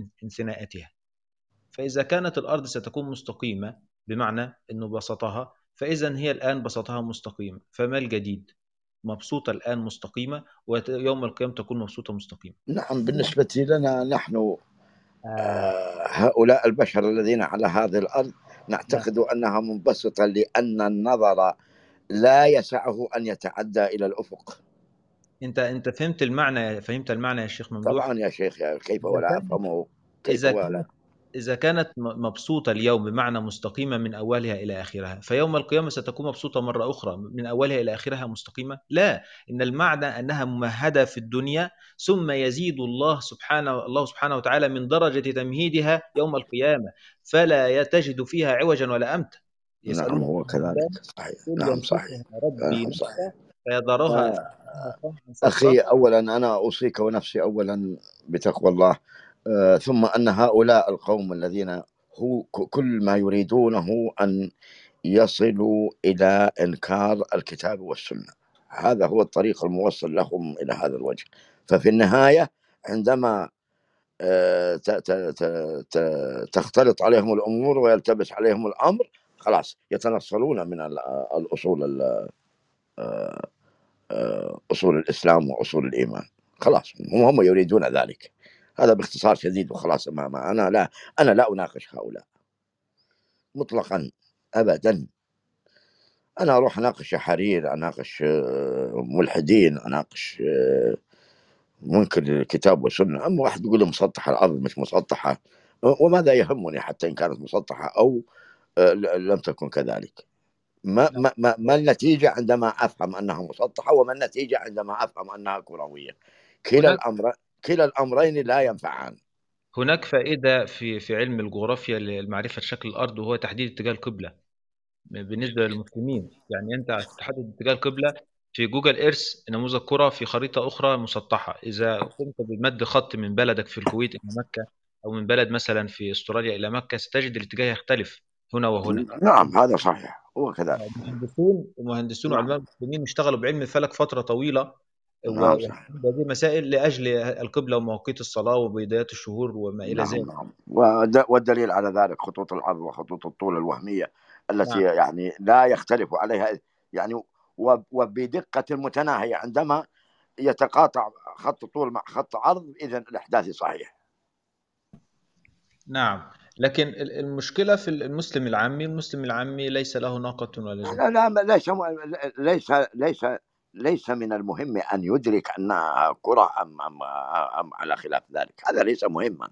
وانثناءاتها فإذا كانت الأرض ستكون مستقيمة بمعنى أنه بسطها فإذا هي الآن بسطها مستقيمة فما الجديد مبسوطة الآن مستقيمة ويوم القيامة تكون مبسوطة مستقيمة نعم بالنسبة لنا نحن آه. آه، هؤلاء البشر الذين على هذه الأرض نعتقد أنها منبسطة لأن النظر لا يسعه أن يتعدى إلى الأفق انت انت فهمت المعنى فهمت المعنى يا شيخ ممدوح طبعا يا شيخ يا كيف إذا ولا كانت أفهمه كيف إذا ولا كانت إذا كانت م- مبسوطة اليوم بمعنى مستقيمة من أولها إلى آخرها فيوم القيامة ستكون مبسوطة مرة أخرى من أولها إلى آخرها مستقيمة لا إن المعنى أنها ممهدة في الدنيا ثم يزيد الله سبحانه الله سبحانه وتعالى من درجة تمهيدها يوم القيامة فلا تجد فيها عوجا ولا أمتا نعم يسألون هو كذلك صحيح قل نعم صحيح يمسكها ربي نعم نفسه صحيح فيذرها آه، صفرا أخي أولا أنا أوصيك ونفسي أولا بتقوى الله آه، ثم أن هؤلاء القوم الذين هو ك- كل ما يريدونه أن يصلوا إلى إنكار الكتاب والسنة هذا هو الطريق الموصل لهم إلى هذا الوجه ففي النهاية عندما آه، ت- ت- ت- ت- تختلط عليهم الأمور ويلتبس عليهم الأمر خلاص يتنصلون من ال- الأصول ال- آه، آه، أصول الإسلام وأصول الإيمان خلاص هم هم يريدون ذلك هذا باختصار شديد وخلاص ما ما أنا لا أنا لا أناقش هؤلاء مطلقا أبدا أنا أروح أناقش حرير أناقش آه، ملحدين أناقش آه، منكر الكتاب والسنة أما واحد يقول لي مسطحة الأرض مش مسطحة وماذا يهمني حتى إن كانت مسطحة أو آه، ل- لم تكن كذلك ما نعم. ما ما, ما النتيجة عندما أفهم أنها مسطحة وما النتيجة عندما أفهم أنها كروية كلا هناك الأمر كلا الأمرين لا ينفعان هناك فائدة في في علم الجغرافيا لمعرفة شكل الأرض وهو تحديد اتجاه القبلة بالنسبة للمسلمين يعني أنت عشان تحدد اتجاه القبلة في جوجل إيرث نموذج كرة في خريطة أخرى مسطحة إذا قمت بمد خط من بلدك في الكويت إلى مكة أو من بلد مثلا في أستراليا إلى مكة ستجد الاتجاه يختلف هنا وهنا نعم هذا صحيح هو كذلك المهندسون المهندسون نعم وعلماء المسلمين اشتغلوا بعلم الفلك فترة طويلة نعم صحيح وهذه المسائل لأجل القبلة ومواقيت الصلاة وبدايات الشهور وما إلى نعم ذلك نعم والد- والدليل على ذلك خطوط العرض وخطوط الطول الوهمية التي نعم يعني لا يختلف عليها يعني وب- وبدقة متناهية عندما يتقاطع خط طول مع خط عرض إذا الإحداث صحيح نعم لكن ال- المشكلة في المسلم العامي المسلم العامي ليس له ناقة ولا جمل لا لا ليس ليس ليس ليس من المهم أن يدرك أنها كرة أم أم أم على خلاف ذلك هذا ليس مهما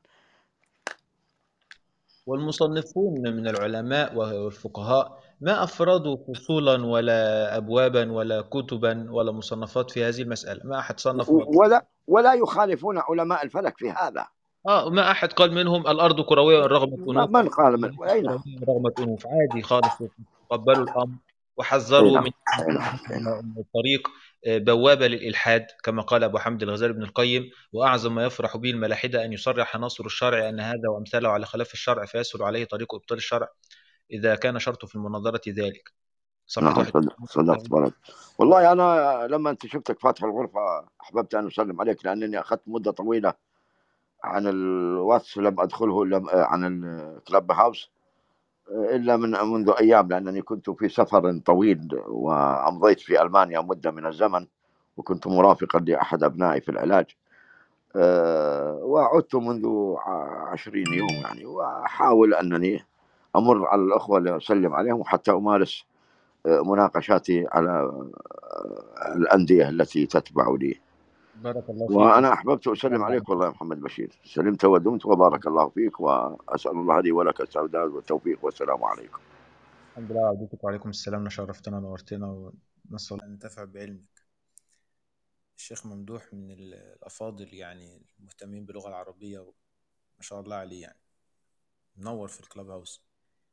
والمصنفون من العلماء والفقهاء ما أفردوا فصولا ولا أبوابا ولا كتبا ولا مصنفات في هذه المسألة ما أحد صنف ولا ولا يخالفون علماء الفلك في هذا آه ما أحد قال منهم الأرض كروية رغم ما- أنوف من قال من ليست أي نعم كروية رغم أنوف عادي خالص قبلوا الأمر وحذروا أي نعم من أي نعم أي نعم أن الطريق بوابة للإلحاد كما قال أبو حمد الغزالي بن القيم وأعظم ما يفرح به الملاحدة أن يصرح ناصر الشرع أن هذا وأمثاله على خلاف الشرع فيسهل عليه طريق إبطال الشرع إذا كان شرطه في المناظرة ذلك صفحة نعم واحد صدق صدقت بلد والله أنا لما أنت شفتك فاتح الغرفة أحببت أن أسلم عليك لأنني أخذت مدة طويلة عن الواتس لم أدخله لم عن الكلب هاوس إلا من منذ أيام لأنني كنت في سفر طويل وأمضيت في ألمانيا مدة من الزمن وكنت مرافقا لأحد أبنائي في العلاج أه، وعدت منذ ع- عشرين يوم يعني وأحاول أنني أمر على الأخوة لأسلم عليهم وحتى أمارس أه، مناقشاتي على أه، الأندية التي تتبع لي بارك الله فيك وأنا أحببت أسلم عليك والله يا محمد بشير سلمت ودمت وبارك الله فيك وأسأل الله لي ولك السعادة والتوفيق والسلام عليكم الحمد لله عبدك وعليكم السلام نشرفتنا ونورتنا ونسأل الله أن ننتفع بعلمك الشيخ ممدوح من الأفاضل يعني المهتمين باللغة العربية ما شاء الله عليه يعني منور في الكلاب هاوس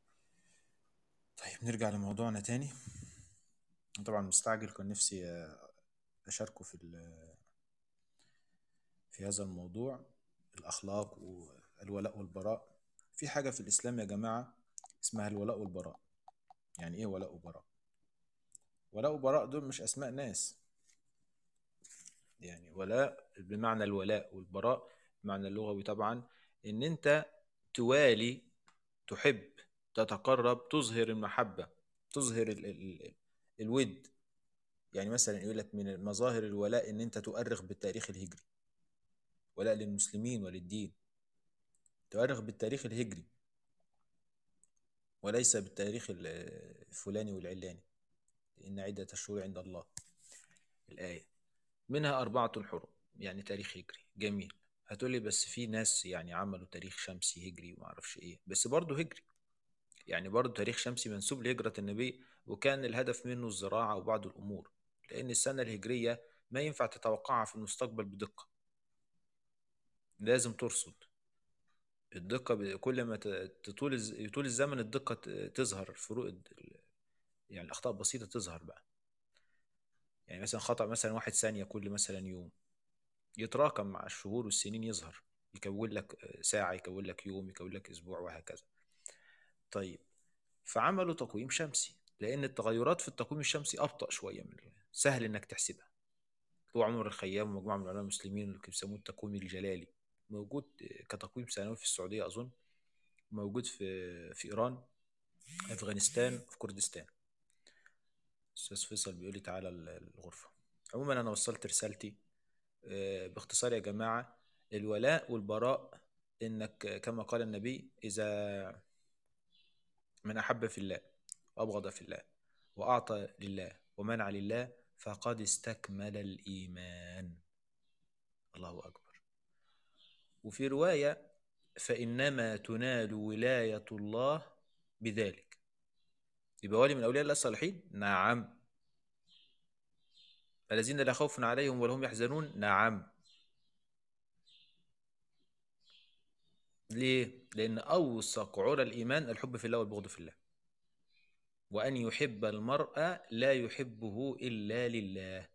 طيب نرجع لموضوعنا تاني طبعا مستعجل كان نفسي أشاركه في ال- في هذا الموضوع الأخلاق والولاء والبراء في حاجة في الإسلام يا جماعة اسمها الولاء والبراء يعني إيه ولاء وبراء ولاء وبراء دول مش أسماء ناس يعني ولاء بمعنى الولاء والبراء بمعنى اللغوي طبعا إن أنت توالي تحب تتقرب تظهر المحبة تظهر ال ال الود يعني مثلا يقول لك من مظاهر الولاء ان انت تؤرخ بالتاريخ الهجري ولاء للمسلمين وللدين تؤرخ بالتاريخ الهجري وليس بالتاريخ ال- الفلاني والعلاني إن عدة الشهور عند الله الآية منها أربعة حرم يعني تاريخ هجري جميل هتقولي بس في ناس يعني عملوا تاريخ شمسي هجري وما اعرفش ايه بس برضه هجري يعني برضه تاريخ شمسي منسوب لهجرة النبي وكان الهدف منه الزراعة وبعض الأمور لأن السنة الهجرية ما ينفع تتوقعها في المستقبل بدقة لازم ترصد الدقة ب- كل ما ت- تطول الز- يطول الزمن الدقة ت- تظهر فروق ال- يعني الأخطاء بسيطة تظهر بقى يعني مثلا خطأ مثلا واحد ثانية كل مثلا يوم يتراكم مع الشهور والسنين يظهر يكون لك ساعة يكون لك يوم يكون لك أسبوع وهكذا طيب فعملوا تقويم شمسي لأن التغيرات في التقويم الشمسي أبطأ شوية من سهل إنك تحسبها هو عمر الخيام ومجموعة من العلماء المسلمين اللي بيسموه التقويم الجلالي موجود كتقويم سنوي في السعودية أظن موجود في في إيران أفغانستان في كردستان أستاذ فيصل بيقول لي تعالى ال- الغرفة عموما أنا وصلت رسالتي آه، باختصار يا جماعة الولاء والبراء إنك كما قال النبي إذا من أحب في الله وأبغض في الله وأعطى لله ومنع لله فقد استكمل الإيمان الله أكبر وفي رواية فإنما تنال ولاية الله بذلك يبقى ولي من أولياء الله الصالحين نعم الذين لا خوف عليهم ولا هم يحزنون نعم ليه؟ لأن أوثق عرى الإيمان الحب في الله والبغض في الله وأن يحب المرء لا يحبه إلا لله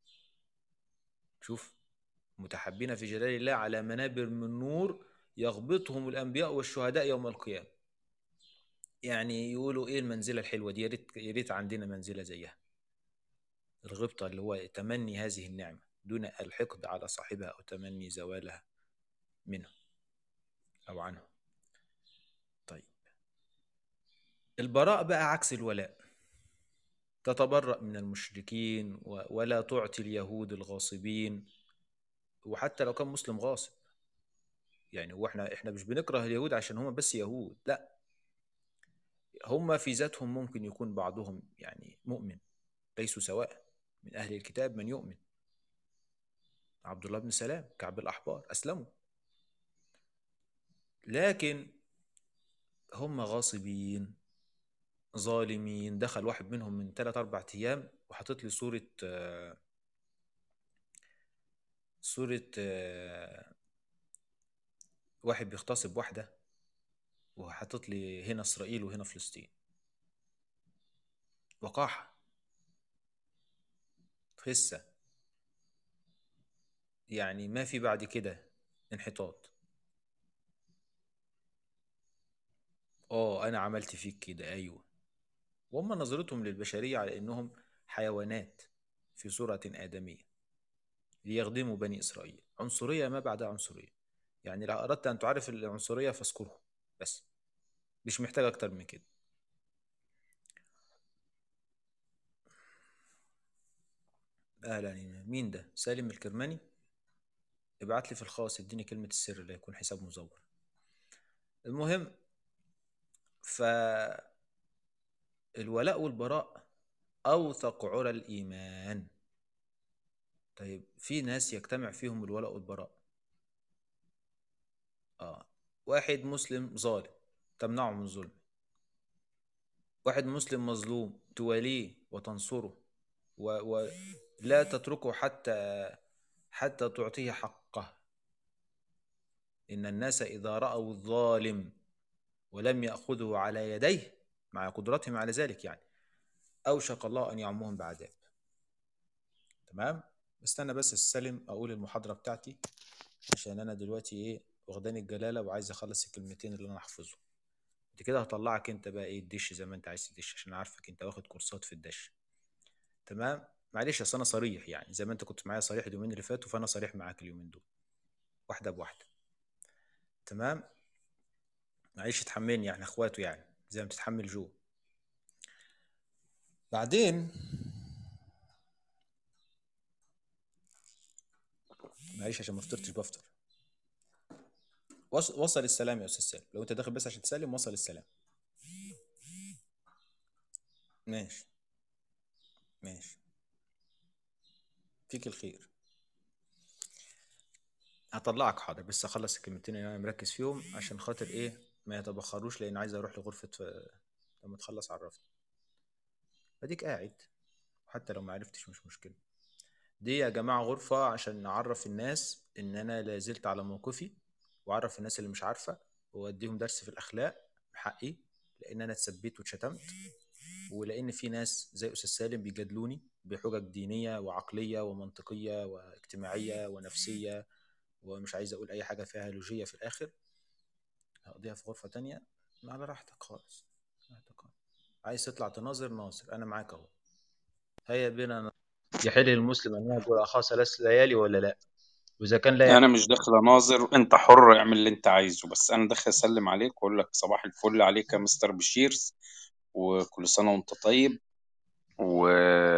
شوف متحبين في جلال الله على منابر من نور يغبطهم الأنبياء والشهداء يوم القيامة يعني يقولوا إيه المنزلة الحلوة دي يا ريت يا ريت عندنا منزلة زيها الغبطة اللي هو تمني هذه النعمة دون الحقد على صاحبها أو تمني زوالها منه أو عنه طيب البراء بقى عكس الولاء تتبرأ من المشركين و- ولا تعطي اليهود الغاصبين وحتى لو كان مسلم غاصب يعني هو احنا احنا مش بنكره اليهود عشان هم بس يهود لا هم في ذاتهم ممكن يكون بعضهم يعني مؤمن ليسوا سواء من أهل الكتاب من يؤمن عبد الله بن سلام كعب الأحبار أسلموا لكن هم غاصبين ظالمين دخل واحد منهم من ثلاث أربع أيام وحاطط لي صورة آه، صورة آه، واحد بيغتصب واحدة وحاطط لي هنا إسرائيل وهنا فلسطين وقاحة خسة يعني ما في بعد كده انحطاط اه انا عملت فيك كده ايوه وهم نظرتهم للبشرية على انهم حيوانات في صورة آدمية ليخدموا بني إسرائيل عنصرية ما بعدها عنصرية يعني لو أردت أن تعرف العنصرية فاذكره بس مش محتاج أكتر من كده أهلا مين ده سالم الكرماني ابعت لي في الخاص اديني كلمة السر لا يكون حساب مزور المهم فالولاء والبراء أوثق عرى الإيمان طيب في ناس يجتمع فيهم الولاء والبراء آه واحد مسلم ظالم تمنعه من ظلم واحد مسلم مظلوم تواليه وتنصره و- ولا تتركه حتى حتى تعطيه حقه إن الناس إذا رأوا الظالم ولم يأخذه على يديه مع قدرتهم على ذلك يعني أوشك الله أن يعمهم بعذاب تمام استنى بس استلم أقول المحاضرة بتاعتي عشان أنا دلوقتي إيه واخداني الجلالة وعايز أخلص الكلمتين اللي أنا أحفظهم بعد كده هطلعك أنت بقى إيه الدش زي ما أنت عايز تدش عشان عارفك أنت واخد كورسات في الدش تمام معلش أصل أنا صريح يعني زي ما أنت كنت معايا صريح اليومين اللي فاتوا فأنا صريح معاك اليومين دول واحدة بواحدة تمام معلش تحملني يعني اخواته يعني زي ما بتتحمل جو بعدين معلش عشان ما فطرتش بفطر وص- وصل السلام يا استاذ سالم لو انت داخل بس عشان تسلم وصل السلام ماشي ماشي فيك الخير هطلعك حاضر بس اخلص الكلمتين اللي انا مركز فيهم عشان خاطر ايه ما يتبخروش لان عايز اروح لغرفه ف- لما تخلص عرفني اديك قاعد حتى لو ما عرفتش مش مشكله دي يا جماعه غرفه عشان نعرف الناس ان انا لا زلت على موقفي واعرف الناس اللي مش عارفه واديهم درس في الاخلاق بحقي لان انا اتثبت واتشتمت ولان في ناس زي استاذ سالم بيجادلوني بحجج دينيه وعقليه ومنطقيه واجتماعيه ونفسيه ومش عايز اقول اي حاجه فيها لوجيه في الاخر هقضيها في غرفه تانية على راحتك خالص راحتك خالص. عايز تطلع تناظر ناصر انا معاك اهو هيا بنا ن- يحل للمسلم ان يهجر اخاه ثلاث ليالي ولا لا واذا كان لا يحل انا مش داخل اناظر انت حر اعمل اللي انت عايزه بس انا داخل اسلم عليك واقول لك صباح الفل عليك يا مستر بشيرز وكل سنه وانت طيب و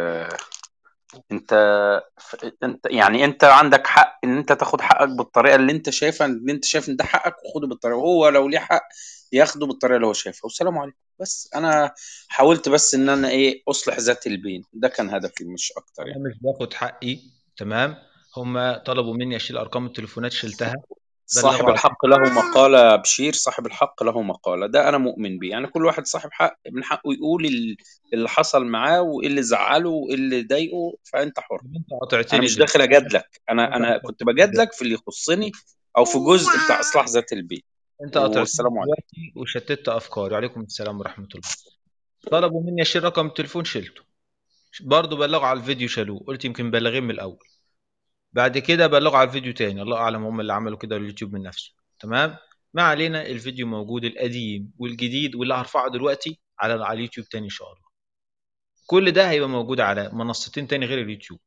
انت ف... انت يعني انت عندك حق ان انت تاخد حقك بالطريقه اللي انت شايفها ان انت شايف ان ده حقك وخده بالطريقه وهو لو ليه حق ياخده بالطريقه اللي هو شايفها والسلام عليكم بس انا حاولت بس ان انا ايه اصلح ذات البين ده كان هدفي مش اكتر انا يعني مش باخد حقي تمام هم طلبوا مني اشيل ارقام التليفونات شلتها صاحب بلغوا على الحق له مقالة بشير صاحب الحق له مقالة ده أنا مؤمن بيه يعني كل واحد صاحب حق من حقه يقول ال- اللي حصل معاه وإيه اللي زعله وإيه اللي ضايقه فأنت حر طب انت أنا قاطعتني مش دلوقتي داخل أجادلك أنا انت أنا قاطعتني كنت دلوقتي بجادلك في اللي يخصني أو في جزء بتاع إصلاح ذات البيت انت قاطعتني والسلام عليكم دلوقتي وشتت افكاري وعليكم السلام ورحمه الله طلبوا مني اشيل رقم التليفون شلته برضه بلغوا على الفيديو شالوه قلت يمكن مبلغين من الاول بعد كده بلغوا على الفيديو تاني الله اعلم هم اللي عملوا كده اليوتيوب من نفسه تمام ما علينا الفيديو موجود القديم والجديد واللي هرفعه دلوقتي على على اليوتيوب تاني ان شاء الله كل ده هيبقى موجود على منصتين تاني غير اليوتيوب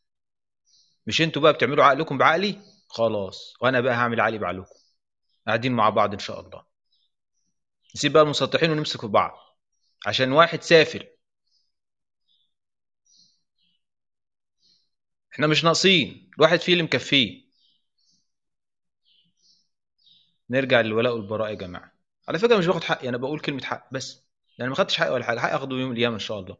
مش انتوا بقى بتعملوا عقلكم بعقلي خلاص وانا بقى هعمل عقلي بعقلكم قاعدين مع بعض ان شاء الله نسيب بقى المسطحين ونمسك في بعض عشان واحد سافل احنا مش ناقصين الواحد فيه اللي مكفيه نرجع للولاء والبراء يا جماعه على فكره مش باخد حقي انا بقول كلمه حق بس يعني ما خدتش حقي ولا حاجه حقي اخده يوم القيامه ان شاء الله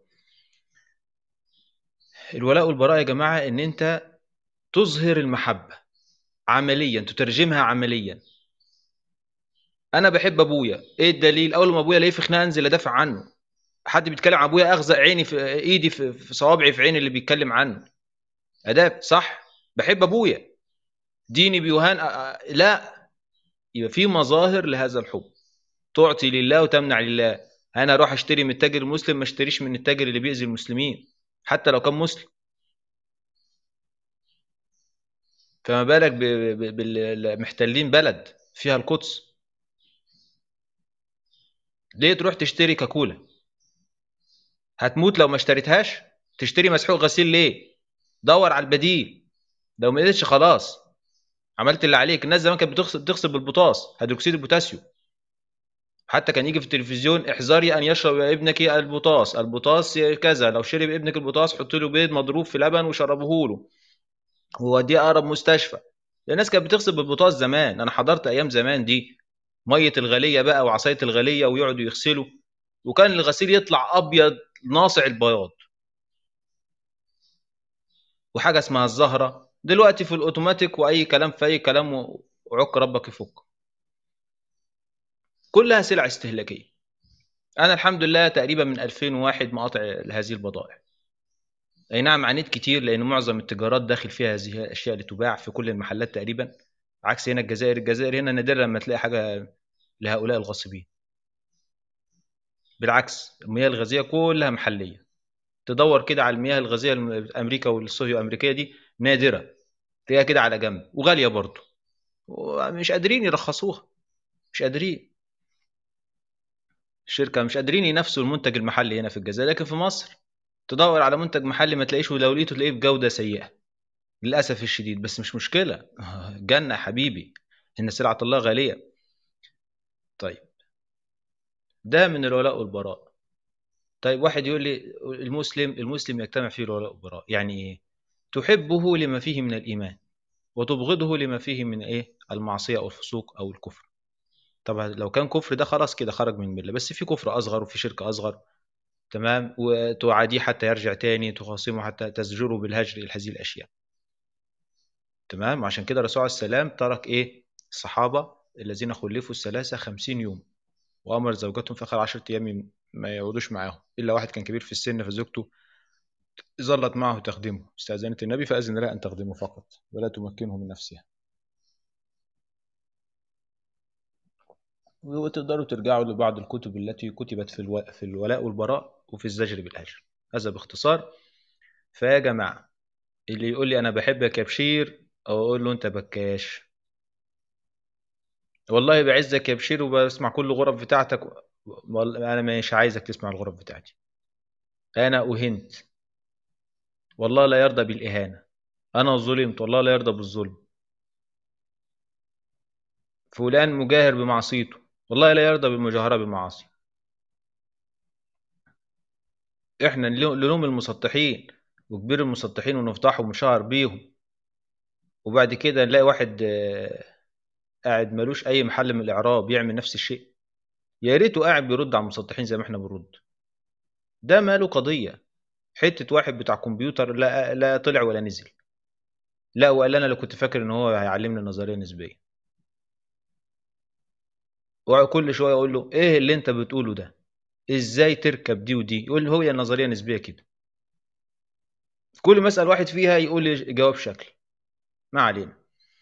الولاء والبراء يا جماعه ان انت تظهر المحبه عمليا تترجمها عمليا انا بحب ابويا ايه الدليل اول ما ابويا الاقيه في خناقه انزل ادافع عنه حد بيتكلم عن ابويا اغزق عيني في ايدي في, في صوابعي في عين اللي بيتكلم عنه اداب صح بحب ابويا ديني بيوهان أ- أ- لا يبقى في مظاهر لهذا الحب تعطي لله وتمنع لله انا اروح اشتري من التاجر المسلم ما اشتريش من التاجر اللي بيأذي المسلمين حتى لو كان مسلم فما بالك ب- ب- بالمحتلين بلد فيها القدس ليه تروح تشتري كاكولا هتموت لو ما اشتريتهاش تشتري مسحوق غسيل ليه دور على البديل لو ما قدرتش خلاص عملت اللي عليك الناس زمان كانت بتغسل بتغسل بالبوتاس هيدروكسيد البوتاسيوم حتى كان يجي في التلفزيون احذري ان يشرب ابنك البوتاس البوتاس كذا لو شرب ابنك البوتاس حط له بيض مضروب في لبن وشربه له ووديه اقرب مستشفى الناس كانت بتغسل بالبوتاس زمان انا حضرت ايام زمان دي ميه الغليه بقى وعصايه الغليه ويقعدوا يغسلوا وكان الغسيل يطلع ابيض ناصع البياض وحاجه اسمها الزهره دلوقتي في الاوتوماتيك واي كلام في اي كلام و- وعك ربك يفك كلها سلع استهلاكيه انا الحمد لله تقريبا من 2001 مقاطع هذه البضائع اي نعم عانيت كتير لان معظم التجارات داخل فيها هذه الاشياء اللي تباع في كل المحلات تقريبا عكس هنا الجزائر الجزائر هنا نادرا لما تلاقي حاجه لهؤلاء الغاصبين بالعكس المياه الغازيه كلها محليه تدور كده على المياه الغازيه الامريكا والصهيو امريكيه دي نادره تلاقيها كده على جنب وغاليه برضه ومش قادرين يرخصوها مش قادرين الشركه مش قادرين ينافسوا المنتج المحلي هنا في الجزائر لكن في مصر تدور على منتج محلي ما تلاقيش ولو لقيته تلاقيه بجوده سيئه للاسف الشديد بس مش مشكله جنه يا حبيبي ان سلعه الله غاليه طيب ده من الولاء والبراء طيب واحد يقول لي المسلم المسلم يجتمع فيه الولاء والبراء يعني ايه تحبه لما فيه من الايمان وتبغضه لما فيه من ايه المعصيه او الفسوق او الكفر طبعا لو كان كفر ده خلاص كده خرج من المله بس في كفر اصغر وفي شرك اصغر تمام وتعاديه حتى يرجع تاني تخاصمه حتى تزجره بالهجر الى هذه الاشياء تمام وعشان كده الرسول عليه السلام ترك ايه الصحابه الذين خلفوا الثلاثه خمسين يوم وامر زوجاتهم في اخر 10 ايام ما يقعدوش معاهم الا واحد كان كبير في السن فزوجته ظلت معه تخدمه استاذنت النبي فاذن لها ان تخدمه فقط ولا تمكنه من نفسها وتقدروا ترجعوا لبعض الكتب التي كتبت في الو... في الولاء والبراء وفي الزجر بالهجر هذا باختصار فيا جماعه اللي يقول لي انا بحبك يا بشير او اقول له انت بكاش والله بعزك يا بشير وبسمع كل الغرف بتاعتك والله انا مش عايزك تسمع الغرف بتاعتي انا اهنت والله لا يرضى بالاهانه انا ظلمت والله لا يرضى بالظلم فلان مجاهر بمعصيته والله لا يرضى بالمجاهره بالمعاصي احنا نلوم المسطحين وكبير المسطحين ونفضحهم ونشهر بيهم وبعد كده نلاقي واحد آه، قاعد ملوش اي محل من الاعراب يعمل نفس الشيء يا ريته قاعد بيرد على المسطحين زي ما احنا بنرد ده ماله قضيه حته واحد بتاع كمبيوتر لا لا طلع ولا نزل لا وقال انا لو كنت فاكر ان هو هيعلمني النظريه النسبيه وكل شويه اقول له ايه اللي انت بتقوله ده ازاي تركب دي ودي يقول لي هو هي النظريه النسبيه كده كل ما اسال واحد فيها يقول لي جواب شكل ما علينا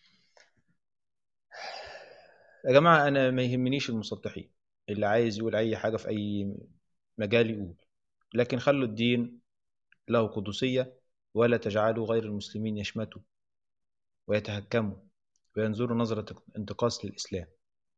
يا جماعه انا ما يهمنيش المسطحين اللي عايز يقول اي حاجه في اي مجال يقول لكن خلوا الدين له قدسيه ولا تجعلوا غير المسلمين يشمتوا ويتهكموا وينظروا نظره انتقاص للاسلام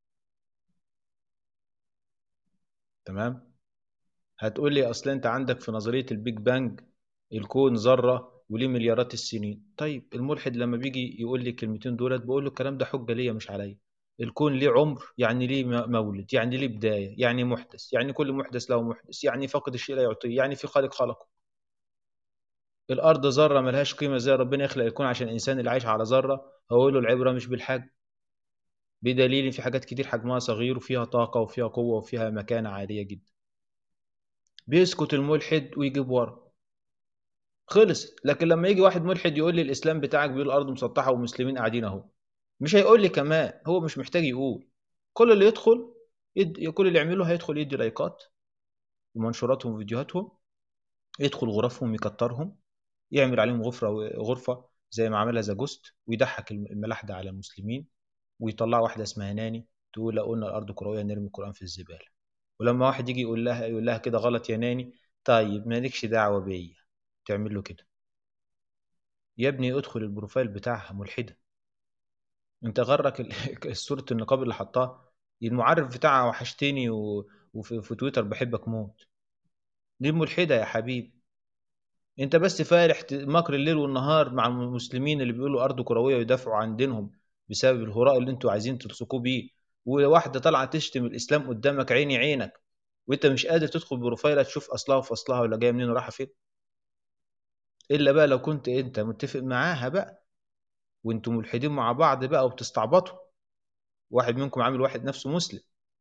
تمام هتقول لي اصل انت عندك في نظريه البيج بانج الكون ذره وليه مليارات السنين طيب الملحد لما بيجي يقول لي الكلمتين دولت بقول له الكلام ده حجه ليا مش عليا الكون ليه عمر يعني ليه م- مولد يعني ليه بدايه يعني محدث يعني كل محدث له محدث يعني فقد الشيء لا يعطيه يعني في خالق خلقه الارض ذره ملهاش قيمه زي ربنا يخلق الكون عشان الانسان اللي عايش على ذره هقول له العبره مش بالحجم بدليل إن في حاجات كتير حجمها صغير وفيها طاقه وفيها قوه وفيها مكانه عاليه جدا بيسكت الملحد ويجيب ورا خلص لكن لما يجي واحد ملحد يقول لي الاسلام بتاعك بيقول الارض مسطحه والمسلمين قاعدين اهو مش هيقول لي كمان هو مش محتاج يقول كل اللي يدخل يد... كل اللي يعمله هيدخل يدي لايكات ومنشوراتهم وفيديوهاتهم يدخل غرفهم يكترهم يعمل عليهم غرفه غرفه زي ما عملها زاجوست ويضحك الملاح ده على المسلمين ويطلع واحده اسمها ناني تقول لو قلنا الارض كرويه نرمي القران في الزباله ولما واحد يجي يقول لها يقول لها كده غلط يا ناني طيب مالكش دعوه بيا تعمل له كده يا ابني ادخل البروفايل بتاعها ملحده انت غرك ال- صوره النقاب اللي حطاه المعرف بتاعها وحشتني و... وفي في تويتر بحبك موت دي ملحده يا حبيبي انت بس فارح ت- مكر الليل والنهار مع المسلمين اللي بيقولوا ارض كرويه ويدافعوا عن دينهم بسبب الهراء اللي انتوا عايزين تلصقوه بيه وواحده طالعه تشتم الاسلام قدامك عيني عينك وانت مش قادر تدخل بروفايلها تشوف اصلها وفصلها ولا جايه منين ورايحه فين الا بقى لو كنت انت متفق معاها بقى وانتوا ملحدين مع بعض بقى وبتستعبطوا واحد منكم عامل واحد نفسه مسلم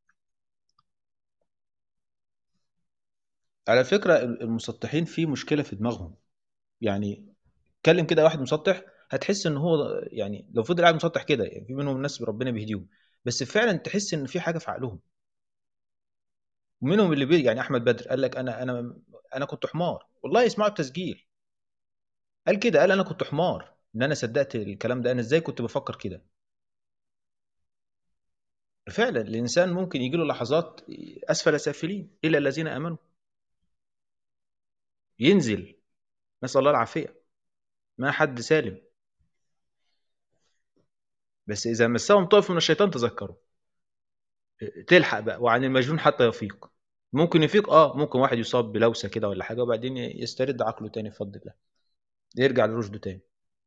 على فكرة المسطحين في مشكلة في دماغهم يعني كلم كده واحد مسطح هتحس ان هو يعني لو فضل قاعد مسطح كده يعني في منهم ناس ربنا بيهديهم بس فعلا تحس ان في حاجة في عقلهم ومنهم اللي بي يعني احمد بدر قال لك انا انا انا كنت حمار والله يسمعوا التسجيل قال كده قال انا كنت حمار ان انا صدقت الكلام ده انا ازاي كنت بفكر كده فعلا الانسان ممكن يجي له لحظات اسفل سافلين الا الذين امنوا ينزل نسال الله العافيه ما حد سالم بس اذا مسهم طائف من الشيطان تذكروا تلحق بقى وعن المجنون حتى يفيق ممكن يفيق اه ممكن واحد يصاب بلوسه كده ولا حاجه وبعدين يسترد عقله تاني بفضل الله يرجع لرشده تاني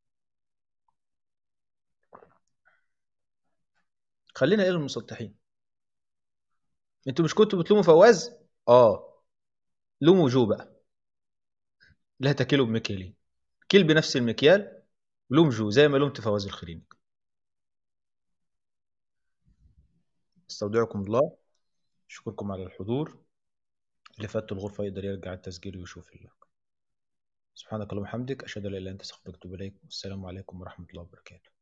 خلينا ايه المسطحين انتوا مش كنتوا بتلوموا فواز اه لوم وجوه بقى لا تكلوا بمكيالين كل بنفس المكيال ولوم جو زي ما لومت فواز الخريني استودعكم الله اشكركم على الحضور اللي فات الغرفة يقدر يرجع التسجيل ويشوف الله سبحانك اللهم وبحمدك أشهد أن لا إله إلا أنت أستغفرك وأتوب إليك والسلام عليكم ورحمة الله وبركاته